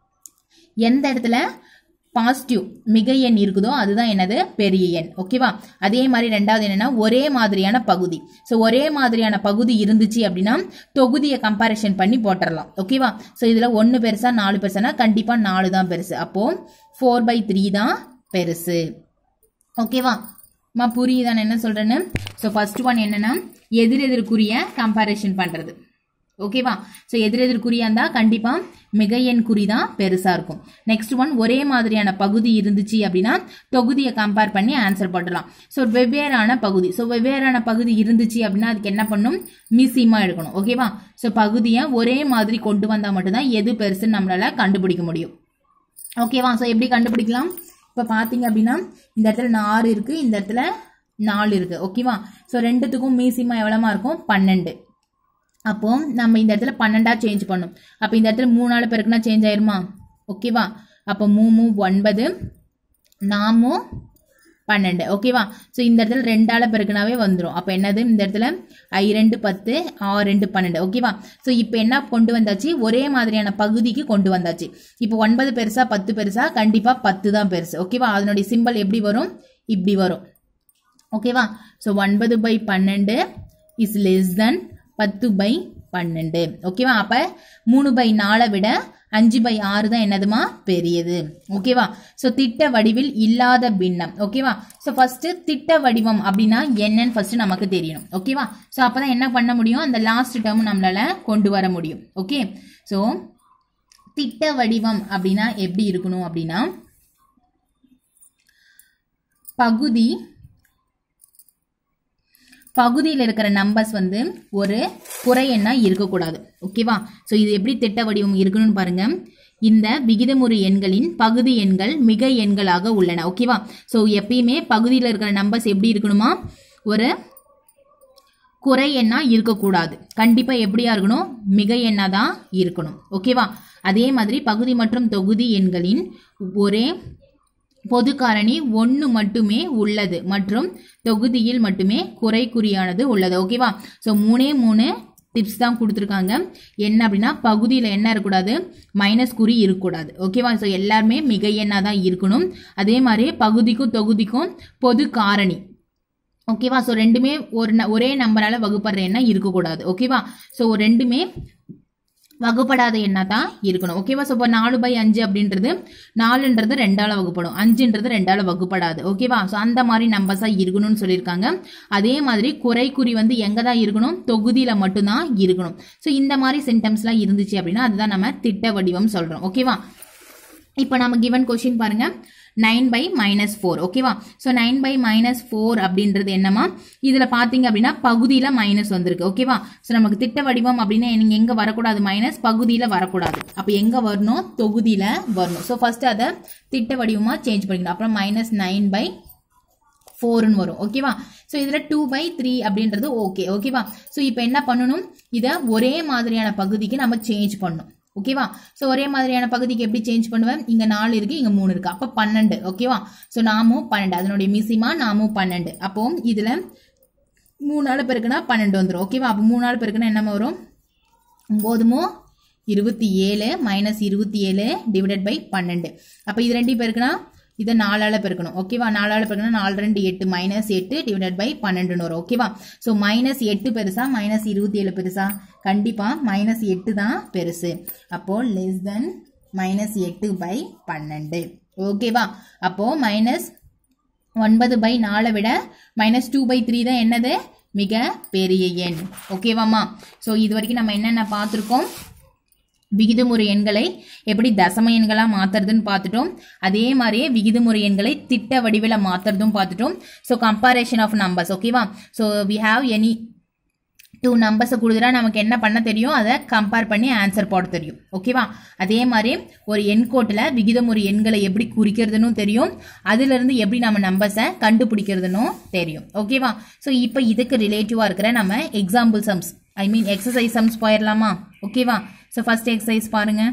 எந்த இடத்துல பாசிட்டிவ் மிக எண் இருக்குதோ அதுதான் என்னது பெரிய எண் ஓகேவா அதே மாதிரி ரெண்டாவது என்னன்னா ஒரே மாதிரியான பகுதி ஸோ ஒரே மாதிரியான பகுதி இருந்துச்சு அப்படின்னா தொகுதியை கம்பாரிஷன் பண்ணி போட்டுடலாம் ஓகேவா ஸோ இதில் ஒன்று பெருசா நாலு பெருசானா கண்டிப்பாக நாலு தான் பெருசு அப்போ ஃபோர் பை த்ரீ தான் பெருசு ஓகேவா மா புரியுதா நான் என்ன சொல்றேன்னு ஸோ ஃபர்ஸ்ட் ஒன் என்னன்னா எதிர் எதிர்க்குரிய கம்பாரிஷன் பண்றது ஓகேவா ஸோ எதிர் எதிர் குறியா இருந்தா கண்டிப்பா மிக எண் குறி தான் பெருசா இருக்கும் நெக்ஸ்ட் ஒன் ஒரே மாதிரியான பகுதி இருந்துச்சு அப்படின்னா தொகுதியை கம்பேர் பண்ணி ஆன்சர் பண்ணலாம் ஸோ வெவ்வேறான பகுதி ஸோ வெவ்வேறான பகுதி இருந்துச்சு அப்படின்னா அதுக்கு என்ன பண்ணும் மிசிமா எடுக்கணும் ஓகேவா ஸோ பகுதியை ஒரே மாதிரி கொண்டு வந்தா மட்டும்தான் எது பெருசுன்னு நம்மளால கண்டுபிடிக்க முடியும் ஓகேவா ஸோ எப்படி கண்டுபிடிக்கலாம் இப்போ பார்த்தீங்க அப்படின்னா இந்த இடத்துல நாலு இருக்கு இந்த இடத்துல நாலு இருக்கு ஓகேவா ஸோ ரெண்டுத்துக்கும் மீசிமா எவ்வளோமா இருக்கும் பன்னெண்டு அப்போ நம்ம இந்த இடத்துல பன்னெண்டா சேஞ்ச் பண்ணும் அப்போ இந்த இடத்துல மூணு நாள் பெருக்குனா சேஞ்ச் ஆயிருமா ஓகேவா அப்போ மூணு ஒன்பது நாமும் பன்னெண்டு ஓகேவா ஸோ இந்த இடத்துல ரெண்டால பெருக்குனாவே வந்துடும் அப்போ என்னது இந்த இடத்துல ஐ ரெண்டு பத்து ஆறு ரெண்டு பன்னெண்டு ஓகேவா ஸோ இப்போ என்ன கொண்டு வந்தாச்சு ஒரே மாதிரியான பகுதிக்கு கொண்டு வந்தாச்சு இப்போ ஒன்பது பெருசா பத்து பெருசா கண்டிப்பாக பத்து தான் பெருசு ஓகேவா அதனுடைய சிம்பல் எப்படி வரும் இப்படி வரும் ஓகேவா ஸோ ஒன்பது பை பன்னெண்டு இஸ் லெஸ் தென் பத்து பை பன்னெண்டு ஓகேவா அப்போ மூணு பை நாலை விட அஞ்சு பை ஆறு தான் என்னதுமா பெரியது ஓகேவா ஸோ திட்ட வடிவில் இல்லாத பின்னம் ஓகேவா ஸோ ஃபர்ஸ்ட் திட்ட வடிவம் அப்படின்னா என்னன்னு ஃபர்ஸ்ட் நமக்கு தெரியணும் ஓகேவா ஸோ அப்பதான் என்ன பண்ண முடியும் அந்த லாஸ்ட் டேர்ம் நம்மளால கொண்டு வர முடியும் ஓகே ஸோ திட்ட வடிவம் அப்படின்னா எப்படி இருக்கணும் அப்படின்னா பகுதி பகுதியில் இருக்கிற நம்பர்ஸ் வந்து ஒரு குறை எண்ணா இருக்கக்கூடாது ஓகேவா ஸோ இது எப்படி திட்ட வடிவம் இருக்கணும்னு பாருங்க இந்த விகிதமுறு எண்களின் பகுதி எண்கள் மிக எண்களாக உள்ளன ஓகேவா ஸோ எப்பயுமே பகுதியில் இருக்கிற நம்பர்ஸ் எப்படி இருக்கணுமா ஒரு குறை எண்ணா இருக்கக்கூடாது கண்டிப்பா எப்படியா இருக்கணும் மிக எண்ணா தான் இருக்கணும் ஓகேவா அதே மாதிரி பகுதி மற்றும் தொகுதி எண்களின் ஒரே பொது காரணி ஒன்று மட்டுமே உள்ளது மற்றும் தொகுதியில் மட்டுமே குறை குறியானது உள்ளது ஓகேவா ஸோ மூணே மூணு டிப்ஸ் தான் கொடுத்துருக்காங்க என்ன அப்படின்னா பகுதியில் என்ன இருக்கக்கூடாது மைனஸ் குறி இருக்கக்கூடாது ஓகேவா ஸோ எல்லாருமே மிக எண்ணாக தான் இருக்கணும் அதே மாதிரி பகுதிக்கும் தொகுதிக்கும் பொது காரணி ஓகேவா ஸோ ரெண்டுமே ஒரு ந- ஒரே நம்பரால வகுப்படுற எண்ணம் இருக்கக்கூடாது ஓகேவா ஸோ ரெண்டுமே வகுப்படாத எண்ணா தான் இருக்கணும் ஓகேவா ஸோ இப்போ நாலு பை அஞ்சு அப்படின்றது நாலுன்றது ரெண்டால வகுப்படும் அஞ்சுன்றது ரெண்டால வகுப்படாது ஓகேவா ஸோ அந்த மாதிரி நம்பர்ஸாக இருக்கணும்னு சொல்லியிருக்காங்க அதே மாதிரி குறை குறி வந்து எங்கே தான் இருக்கணும் தொகுதியில் மட்டும்தான் இருக்கணும் ஸோ இந்த மாதிரி சிம்டம்ஸ்லாம் இருந்துச்சு அப்படின்னா அதுதான் நம்ம திட்ட வடிவம் சொல்கிறோம் ஓகேவா இப்போ நம்ம கிவன் கொஷின் பாருங்க நைன் பை மைனஸ் ஃபோர் ஓகேவா so nine by minus four அப்படின்றது என்னமா இதில் பார்த்தீங்க அப்படின்னா பகுதியில் மைனஸ் வந்திருக்கு ஓகேவா ஸோ நமக்கு திட்ட வடிவம் அப்படின்னா நீங்கள் எங்கே வரக்கூடாது மைனஸ் பகுதியில் வரக்கூடாது அப்போ எங்கே வரணும் தொகுதியில் வரணும் ஸோ ஃபர்ஸ்ட் அதை திட்ட வடிவமாக சேஞ்ச் பண்ணிக்கணும் அப்புறம் மைனஸ் நைன் பை ஃபோர்னு வரும் ஓகேவா ஸோ இதில் டூ பை த்ரீ அப்படின்றது ஓகே ஓகேவா ஸோ இப்போ என்ன பண்ணணும் இதை ஒரே மாதிரியான பகுதிக்கு நம்ம சேஞ்ச் பண்ணணும் ஓகேவா ஸோ ஒரே மாதிரியான பகுதிக்கு எப்படி சேஞ்ச் பண்ணுவேன் இங்கே நாலு இருக்கு இங்கே மூணு இருக்கு அப்போ பன்னெண்டு ஓகேவா ஸோ நாமும் பன்னெண்டு அதனுடைய மிசிமா நாமும் பன்னெண்டு அப்போ இதில் மூணு நாள் பெருக்குனா பன்னெண்டு வந்துடும் ஓகேவா அப்போ மூணு நாள் பெருக்குனா என்னமா வரும் ஒம்போதுமோ இருபத்தி ஏழு மைனஸ் இருபத்தி ஏழு டிவைடட் பை பன்னெண்டு அப்போ இது ரெண்டையும் பெருக்குனா இதை நாலால பெருக்கணும் ஓகேவா நாலால பெருக்கணும் நாலு ரெண்டு எட்டு மைனஸ் எட்டு டிவைடட் பை பன்னெண்டுன்னு வரும் ஓகேவா ஸோ மைனஸ் எட்டு பெருசா மைனஸ் இருபத்தி ஏழு பெருசா கண்டிப்பா மைனஸ் எட்டு தான் பெருசு அப்போ லெஸ் தென் மைனஸ் எட்டு பை பன்னெண்டு ஓகேவா அப்போ மைனஸ் ஒன்பது பை நாலை விட மைனஸ் டூ பை த்ரீ தான் என்னது மிக பெரிய எண் ஓகேவாம்மா ஸோ இது வரைக்கும் நம்ம என்னென்ன பார்த்துருக்கோம் விகிதமுறை எண்களை எப்படி தசம எண்களா மாத்துறதுன்னு பார்த்துட்டோம் அதே மாதிரியே விகிதமுறை எண்களை திட்ட வடிவில் மாத்துறதும் பார்த்துட்டோம் ஸோ கம்பாரேஷன் ஆஃப் நம்பர்ஸ் ஓகேவா so we have any two நம்பர்ஸை கொடுத்துட்டா நமக்கு என்ன பண்ண தெரியும் அதை கம்பேர் பண்ணி ஆன்சர் போட தெரியும் ஓகேவா அதே மாதிரி ஒரு எண்கோட்டில் விகிதமுறை எண்களை எப்படி குறிக்கிறதுனும் தெரியும் அதிலிருந்து எப்படி நம்ம நம்பர்ஸை கண்டுபிடிக்கிறதுனும் தெரியும் ஓகேவா ஸோ இப்போ இதுக்கு ரிலேட்டிவாக இருக்கிற நம்ம example sums I mean exercise sums போயிடலாமா ஓகேவா ஸோ ஃபர்ஸ்ட் எக்ஸசைஸ் பாருங்க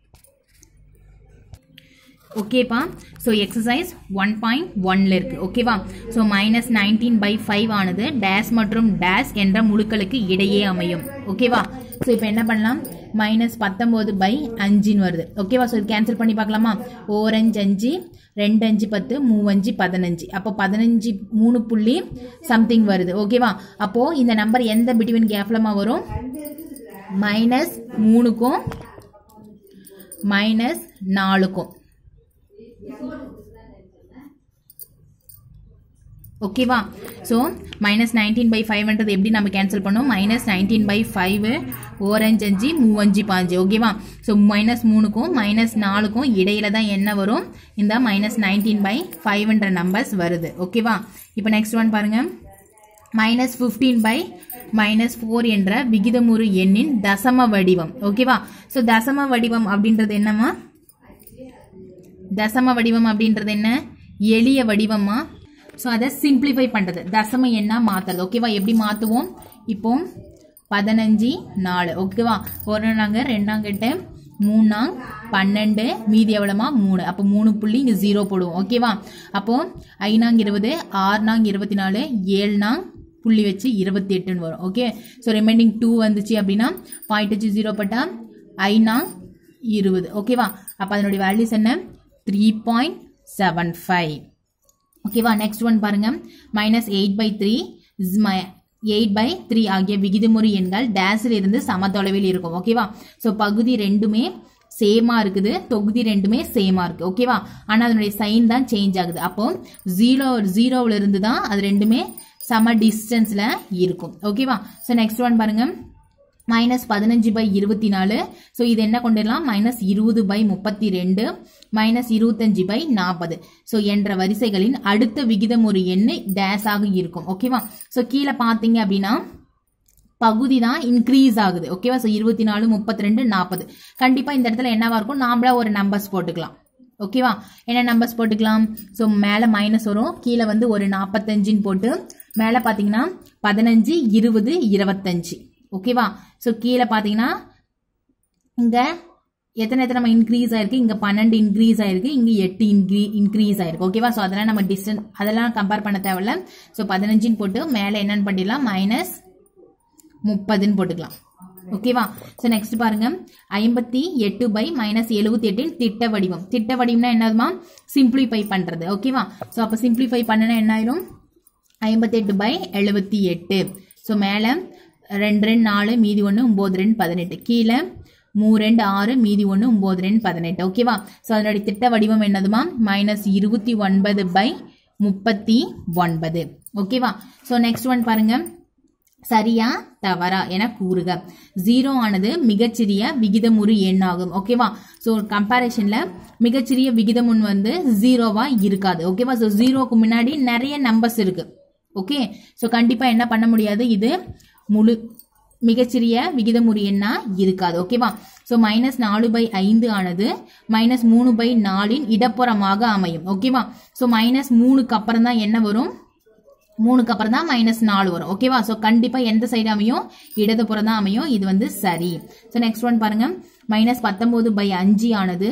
ஓகேப்பா ஸோ எக்ஸசைஸ் ஒன் பாயிண்ட் ஒன்ல இருக்கு ஓகேவா so minus nineteen by five ஆனது டேஸ் மற்றும் டேஸ் என்ற முழுக்களுக்கு இடையே அமையும் ஓகேவா ஸோ இப்போ என்ன பண்ணலாம் மைனஸ் பத்தொம்போது பை அஞ்சுன்னு வருது ஓகேவா ஸோ இது கேன்சல் பண்ணி பார்க்கலாமா ஓரஞ்சு அஞ்சு ரெண்டு அஞ்சு பத்து மூவஞ்சு பதினஞ்சு அப்போ பதினஞ்சு மூணு புள்ளி சம்திங் வருது ஓகேவா அப்போ இந்த நம்பர் எந்த பிட்வீன் கேப்லமா வரும் மைனஸ் மூணுக்கும் மைனஸ் நாலுக்கும் ஓகேவா ஸோ மைனஸ் நைன்டீன் பை ஃபைவ்ன்றது எப்படி நம்ம கேன்சல் பண்ணோம் மைனஸ் நைன்டீன் பை ஃபைவ் ஓரஞ்சு அஞ்சு மூவஞ்சு பாஞ்சு ஓகேவா ஸோ மைனஸ் மூணுக்கும் மைனஸ் நாலுக்கும் இடையில தான் என்ன வரும் இந்த மைனஸ் நைன்டீன் பை ஃபைவ்ன்ற நம்பர்ஸ் வருது ஓகேவா இப்போ நெக்ஸ்ட் ஒன் பாருங்க minus fifteen by minus four என்ற விகிதமுறு எண்ணின் தசம வடிவம் ஓகேவா ஸோ தசம வடிவம் அப்படின்றது என்னம்மா தசம வடிவம் அப்படின்றது என்ன எளிய வடிவமா ஸோ அதை சிம்பிளிஃபை பண்ணுறது தசம எண்ணா மாற்றுறது ஓகேவா எப்படி மாற்றுவோம் இப்போ பதினஞ்சு நாலு ஓகேவா ஒரு நாங்கள் ரெண்டாங்கிட்ட மூணாங் பன்னெண்டு மீதி எவ்வளோமா மூணு அப்போ மூணு புள்ளி இங்கே ஜீரோ போடுவோம் ஓகேவா அப்போ ஐநாங் இருபது ஆறுநாங் இருபத்தி நாலு ஏழுநாங் புள்ளி வச்சு இருபத்தி எட்டுன்னு வரும் ஓகே ஸோ ரிமைனிங் டூ வந்துச்சு அப்படின்னா பாயிண்ட் வச்சு ஜீரோ பட்டா ஐநாங் இருபது ஓகேவா அப்போ அதனுடைய வேல்யூஸ் என்ன த்ரீ பாயிண்ட் செவன் ஃபைவ் ஓகேவா நெக்ஸ்ட் ஒன் பாருங்க minus eight by three eight by three ஆகிய விகிதமுறை எண்கள் டேஸில் இருந்து சமதொலைவில் இருக்கும் ஓகேவா ஸோ பகுதி ரெண்டுமே சேமா இருக்குது தொகுதி ரெண்டுமே சேமா இருக்கு ஓகேவா ஆனா அதனுடைய சைன் தான் சேஞ்ச் ஆகுது அப்போ ஜீரோ ஜீரோவில் இருந்து தான் அது ரெண்டுமே சம டிஸ்டன்ஸ்ல இருக்கும் ஓகேவா ஸோ நெக்ஸ்ட் ஒன் பாருங்க மைனஸ் பதினஞ்சு பை இருபத்தி நாலு ஸோ இது என்ன கொண்டுடலாம் மைனஸ் இருபது பை முப்பத்தி ரெண்டு மைனஸ் இருபத்தஞ்சு பை நாற்பது ஸோ என்ற வரிசைகளின் அடுத்த விகிதம் ஒரு எண்ணு டேஸ் ஆக இருக்கும் ஓகேவா ஸோ கீழே பார்த்தீங்க அப்படின்னா பகுதி தான் இன்க்ரீஸ் ஆகுது ஓகேவா ஸோ இருபத்தி நாலு முப்பத்தி ரெண்டு நாற்பது கண்டிப்பாக இந்த இடத்துல என்னவா இருக்கும் நாமளா ஒரு நம்பர்ஸ் போட்டுக்கலாம் ஓகேவா என்ன நம்பர்ஸ் போட்டுக்கலாம் ஸோ மேலே மைனஸ் வரும் கீழே வந்து ஒரு நாற்பத்தஞ்சுன்னு போட்டு மேலே பார்த்தீங்கன்னா பதினஞ்சு இருபது இருபத்தஞ்சு ஓகேவா ஸோ கீழே பார்த்தீங்கன்னா இங்கே எத்தனை எத்தனை நம்ம இன்க்ரீஸ் ஆயிருக்கு இங்கே பன்னெண்டு இன்க்ரீஸ் ஆயிருக்கு இங்கே எட்டு இன்க்ரீ இன்க்ரீஸ் ஆயிருக்கு ஓகேவா ஸோ அதெல்லாம் நம்ம டிஸ்டன்ஸ் அதெல்லாம் கம்பேர் பண்ண தேவையில்ல ஸோ பதினஞ்சுன்னு போட்டு மேலே என்னன்னு பண்ணிடலாம் மைனஸ் முப்பதுன்னு போட்டுக்கலாம் ஓகேவா ஸோ நெக்ஸ்ட் பாருங்க ஐம்பத்தி எட்டு பை மைனஸ் எழுபத்தி எட்டின் திட்ட வடிவம் திட்ட வடிவம்னா என்னதுமா சிம்பிளிஃபை பண்றது ஓகேவா ஸோ அப்போ சிம்பிளிஃபை பண்ணனா என்ன ஆயிரும் ஐம்பத்தெட்டு பை எழுபத்தி எட்டு ஸோ மேலே ரெண்டு ரெண்டு நாலு மீதி ஒன்று ஒம்பது ரெண்டு பதினெட்டு கீழே மூ ரெண்டு ஆறு மீதி ஒன்று ஒம்பது ரெண்டு பதினெட்டு ஓகேவா ஸோ அதனுடைய திட்ட வடிவம் என்னதுமா மைனஸ் இருபத்தி ஒன்பது பை முப்பத்தி ஒன்பது ஓகேவா ஸோ நெக்ஸ்ட் ஒன் பாருங்க சரியா தவறா என கூறுக ஜீரோ ஆனது மிகச்சிறிய விகிதமுறு எண்ணாகும் ஓகேவா ஸோ கம்பேரிஷன்ல மிகச்சிறிய விகிதமுன் வந்து ஜீரோவா இருக்காது ஓகேவா ஸோ ஜீரோக்கு முன்னாடி நிறைய நம்பர்ஸ் இருக்கு ஓகே ஸோ கண்டிப்பா என்ன பண்ண முடியாது இது முழு மிகச்சிறிய விகிதமுறு எண்ணா இருக்காது ஓகேவா ஸோ மைனஸ் நாலு பை ஐந்து ஆனது மைனஸ் மூணு பை நாலின் இடப்புறமாக அமையும் ஓகேவா ஸோ மைனஸ் மூணுக்கு அப்புறம் தான் என்ன வரும் மூணுக்கு அப்புறம் தான் மைனஸ் நாலு வரும் ஓகேவா ஸோ கண்டிப்பாக எந்த சைடு அமையும் இடதுபுறம் தான் அமையும் இது வந்து சரி ஸோ நெக்ஸ்ட் ஒன் பாருங்க மைனஸ் பத்தொன்பது பை அஞ்சு ஆனது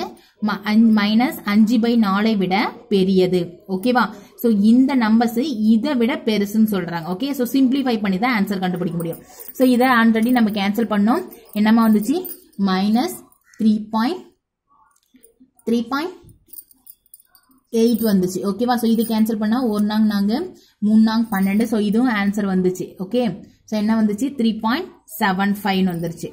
மைனஸ் அஞ்சு பை நாலை விட பெரியது ஓகேவா ஸோ இந்த நம்பர்ஸ் இதை விட பெருசுன்னு சொல்றாங்க ஓகே ஸோ சிம்பிளிஃபை பண்ணி தான் ஆன்சர் கண்டுபிடிக்க முடியும் ஸோ இதை ஆல்ரெடி நம்ம கேன்சல் பண்ணோம் என்னமா வந்துச்சு minus three point three point eight வந்துச்சு ஓகேவா ஸோ இது கேன்சல் பண்ணால் ஒரு நாங் நாங்கள் மூணு நாங் பன்னெண்டு ஸோ இதுவும் ஆன்சர் வந்துச்சு ஓகே ஸோ என்ன வந்துச்சு த்ரீ பாயிண்ட் செவன் ஃபைவ் வந்துருச்சு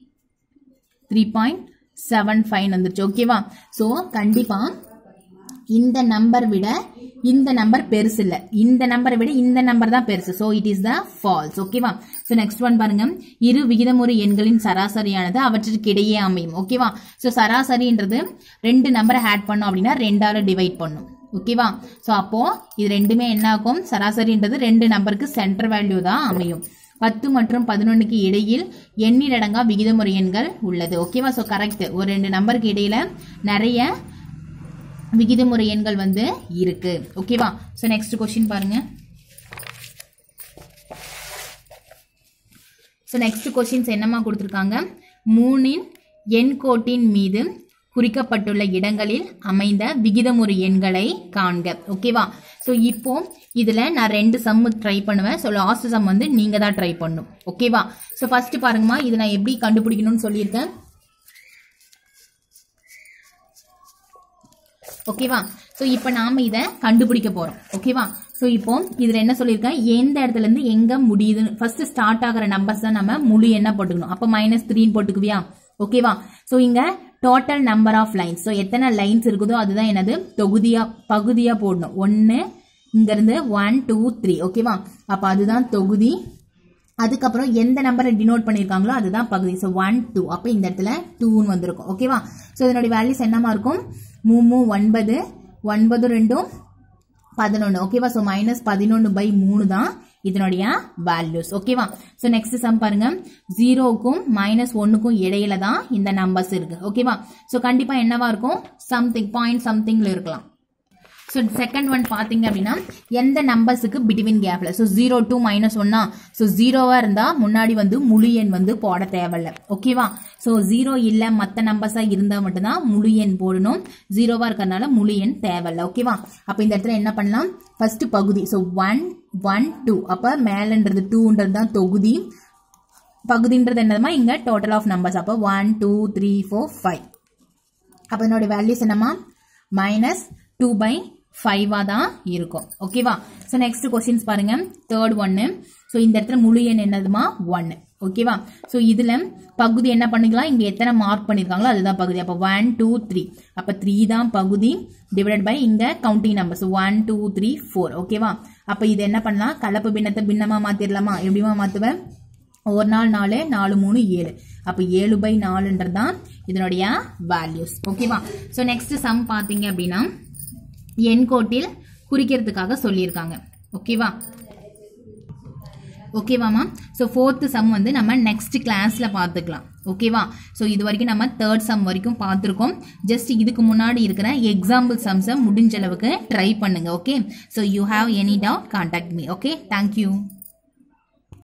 த்ரீ பாயிண்ட் செவன் ஃபைவ் வந்துருச்சு ஓகேவா ஸோ கண்டிப்பாக இந்த நம்பர் விட இந்த நம்பர் பெருசு இல்ல இந்த நம்பரை விட இந்த நம்பர் தான் பெருசு so it is the false ஓகேவா ஸோ நெக்ஸ்ட் ஒன் பாருங்க இரு விகிதமுறு எண்களின் சராசரியானது அவற்றிற்கு இடையே அமையும் ஓகேவா ஸோ சராசரின்றது ரெண்டு நம்பரை ஆட் பண்ணோம் அப்படின்னா ரெண்டால டிவைட் பண்ணும் ஓகேவா ஸோ அப்போ இது ரெண்டுமே என்ன ஆகும் சராசரின்றது ரெண்டு நம்பருக்கு சென்டர் வேல்யூ தான் அமையும் பத்து மற்றும் பதினொன்னுக்கு இடையில் எண்ணிலடங்கா விகிதமுறை எண்கள் உள்ளது ஓகேவா ஸோ கரெக்ட் ஒரு ரெண்டு நம்பருக்கு இடையில நிறைய விகிதமுறை எண்கள் வந்து இருக்கு ஓகேவா ஸோ நெக்ஸ்ட் கொஸ்டின் பாருங்க ஸோ நெக்ஸ்ட் கொஸ்டின்ஸ் என்னமா கொடுத்துருக்காங்க மூணின் எண் கோட்டின் மீது குறிக்கப்பட்டுள்ள இடங்களில் அமைந்த விகிதமுறு எண்களை காண்க ஓகேவா ஸோ இப்போ இதில் நான் ரெண்டு சம் ட்ரை பண்ணுவேன் ஸோ லாஸ்ட் சம் வந்து நீங்கள் தான் ட்ரை பண்ணும் ஓகேவா ஸோ ஃபர்ஸ்ட் பாருங்கம்மா இது நான் எப்படி கண்டுபிடிக்கணும்னு சொல்லியிருக்கேன் ஓகேவா ஸோ இப்போ நாம இதை கண்டுபிடிக்க போறோம் ஓகேவா ஸோ இப்போ இதுல என்ன சொல்லியிருக்கேன் எந்த இடத்துல இருந்து எங்க முடியுதுன்னு ஃபர்ஸ்ட் ஸ்டார்ட் ஆகிற நம்பர்ஸ் தான் நம்ம முழு என்ன போட்டுக்கணும் அப்போ மைனஸ் த்ரீன்னு போட்டுக்குவியா ஓகேவா ஸோ இங்க total number of lines so எத்தனை லைன்ஸ் இருக்குதோ அதுதான் என்னது தொகுதியா பகுதியா போடணும் ஒன்று இங்கேருந்து ஒன் டூ த்ரீ ஓகேவா அப்போ அதுதான் தொகுதி அதுக்கப்புறம் எந்த நம்பரை டினோட் பண்ணியிருக்காங்களோ அதுதான் பகுதி ஸோ ஒன் டூ அப்போ இந்த இடத்துல டூன்னு வந்திருக்கும் ஓகேவா ஸோ இதனுடைய வேல்யூஸ் என்னமா இருக்கும் மூணு ஒன்பது ஒன்பது ரெண்டும் பதினொன்று ஓகேவா ஸோ மைனஸ் பதினொன்று பை மூணு தான் இதனுடைய வேல்யூஸ் ஓகேவா ஸோ நெக்ஸ்ட் சம் பாருங்க ஜீரோவுக்கும் மைனஸ் ஒன்னுக்கும் இடையில தான் இந்த நம்பர்ஸ் இருக்கு ஓகேவா ஸோ கண்டிப்பா என்னவா இருக்கும் சம்திங் பாயிண்ட் சம்திங்ல இருக்கலாம் ஸோ செகண்ட் ஒன் பார்த்தீங்க அப்படின்னா எந்த நம்பர்ஸுக்கு பிட்வீன் கேப்ல ஸோ ஜீரோ டூ மைனஸ் ஒன்னா ஸோ ஜீரோவாக இருந்தால் முன்னாடி வந்து முழு எண் வந்து போட தேவையில்ல ஓகேவா ஸோ ஜீரோ இல்லை மற்ற நம்பர்ஸாக இருந்தால் மட்டும்தான் முழு எண் போடணும் ஜீரோவாக இருக்கிறதுனால முழு எண் தேவையில்ல ஓகேவா அப்போ இந்த இடத்துல என்ன பண்ணலாம் ஃபர்ஸ்ட் பகுதி ஸோ ஒன் ஒன் டூ அப்போ மேலன்றது டூன்றது தான் தொகுதி பகுதின்றது என்னதுமா இங்கே டோட்டல் ஆஃப் நம்பர்ஸ் அப்போ one two three four five அப்போ என்னோட வேல்யூஸ் என்னம்மா மைனஸ் டூ பை ஃபைவாக தான் இருக்கும் ஓகேவா ஸோ நெக்ஸ்ட் கொஸ்டின்ஸ் பாருங்க தேர்ட் ஒன்று ஸோ இந்த இடத்துல முழு எண் என்னதுமா ஒன்று ஓகேவா ஸோ இதில் பகுதி என்ன பண்ணிக்கலாம் இங்கே எத்தனை மார்க் பண்ணியிருக்காங்களோ அதுதான் பகுதி அப்போ ஒன் டூ த்ரீ அப்போ த்ரீ தான் பகுதி டிவைடட் பை இங்கே counting numbers one two three four ஓகேவா அப்போ இது என்ன பண்ணலாம் கலப்பு பின்னத்தை பின்னமாக மாற்றிடலாமா எப்படிமா மாற்றுவேன் ஒரு நாள் நாலு நாலு மூணு ஏழு அப்போ ஏழு பை நாலுன்றது தான் இதனுடைய வேல்யூஸ் ஓகேவா ஸோ நெக்ஸ்ட் சம் பார்த்தீங்க அப்படின்னா எண்கோட்டில் குறிக்கிறதுக்காக சொல்லியிருக்காங்க ஓகேவா ஓகேவாமா ஸோ ஃபோர்த்து சம் வந்து நம்ம நெக்ஸ்ட் கிளாஸில் பார்த்துக்கலாம் ஓகேவா ஸோ இது வரைக்கும் நம்ம தேர்ட் சம் வரைக்கும் பார்த்துருக்கோம் ஜஸ்ட் இதுக்கு முன்னாடி இருக்கிற எக்ஸாம்பிள் சம்ஸை முடிஞ்ச அளவுக்கு ட்ரை பண்ணுங்க okay so you have any doubt contact me okay thank you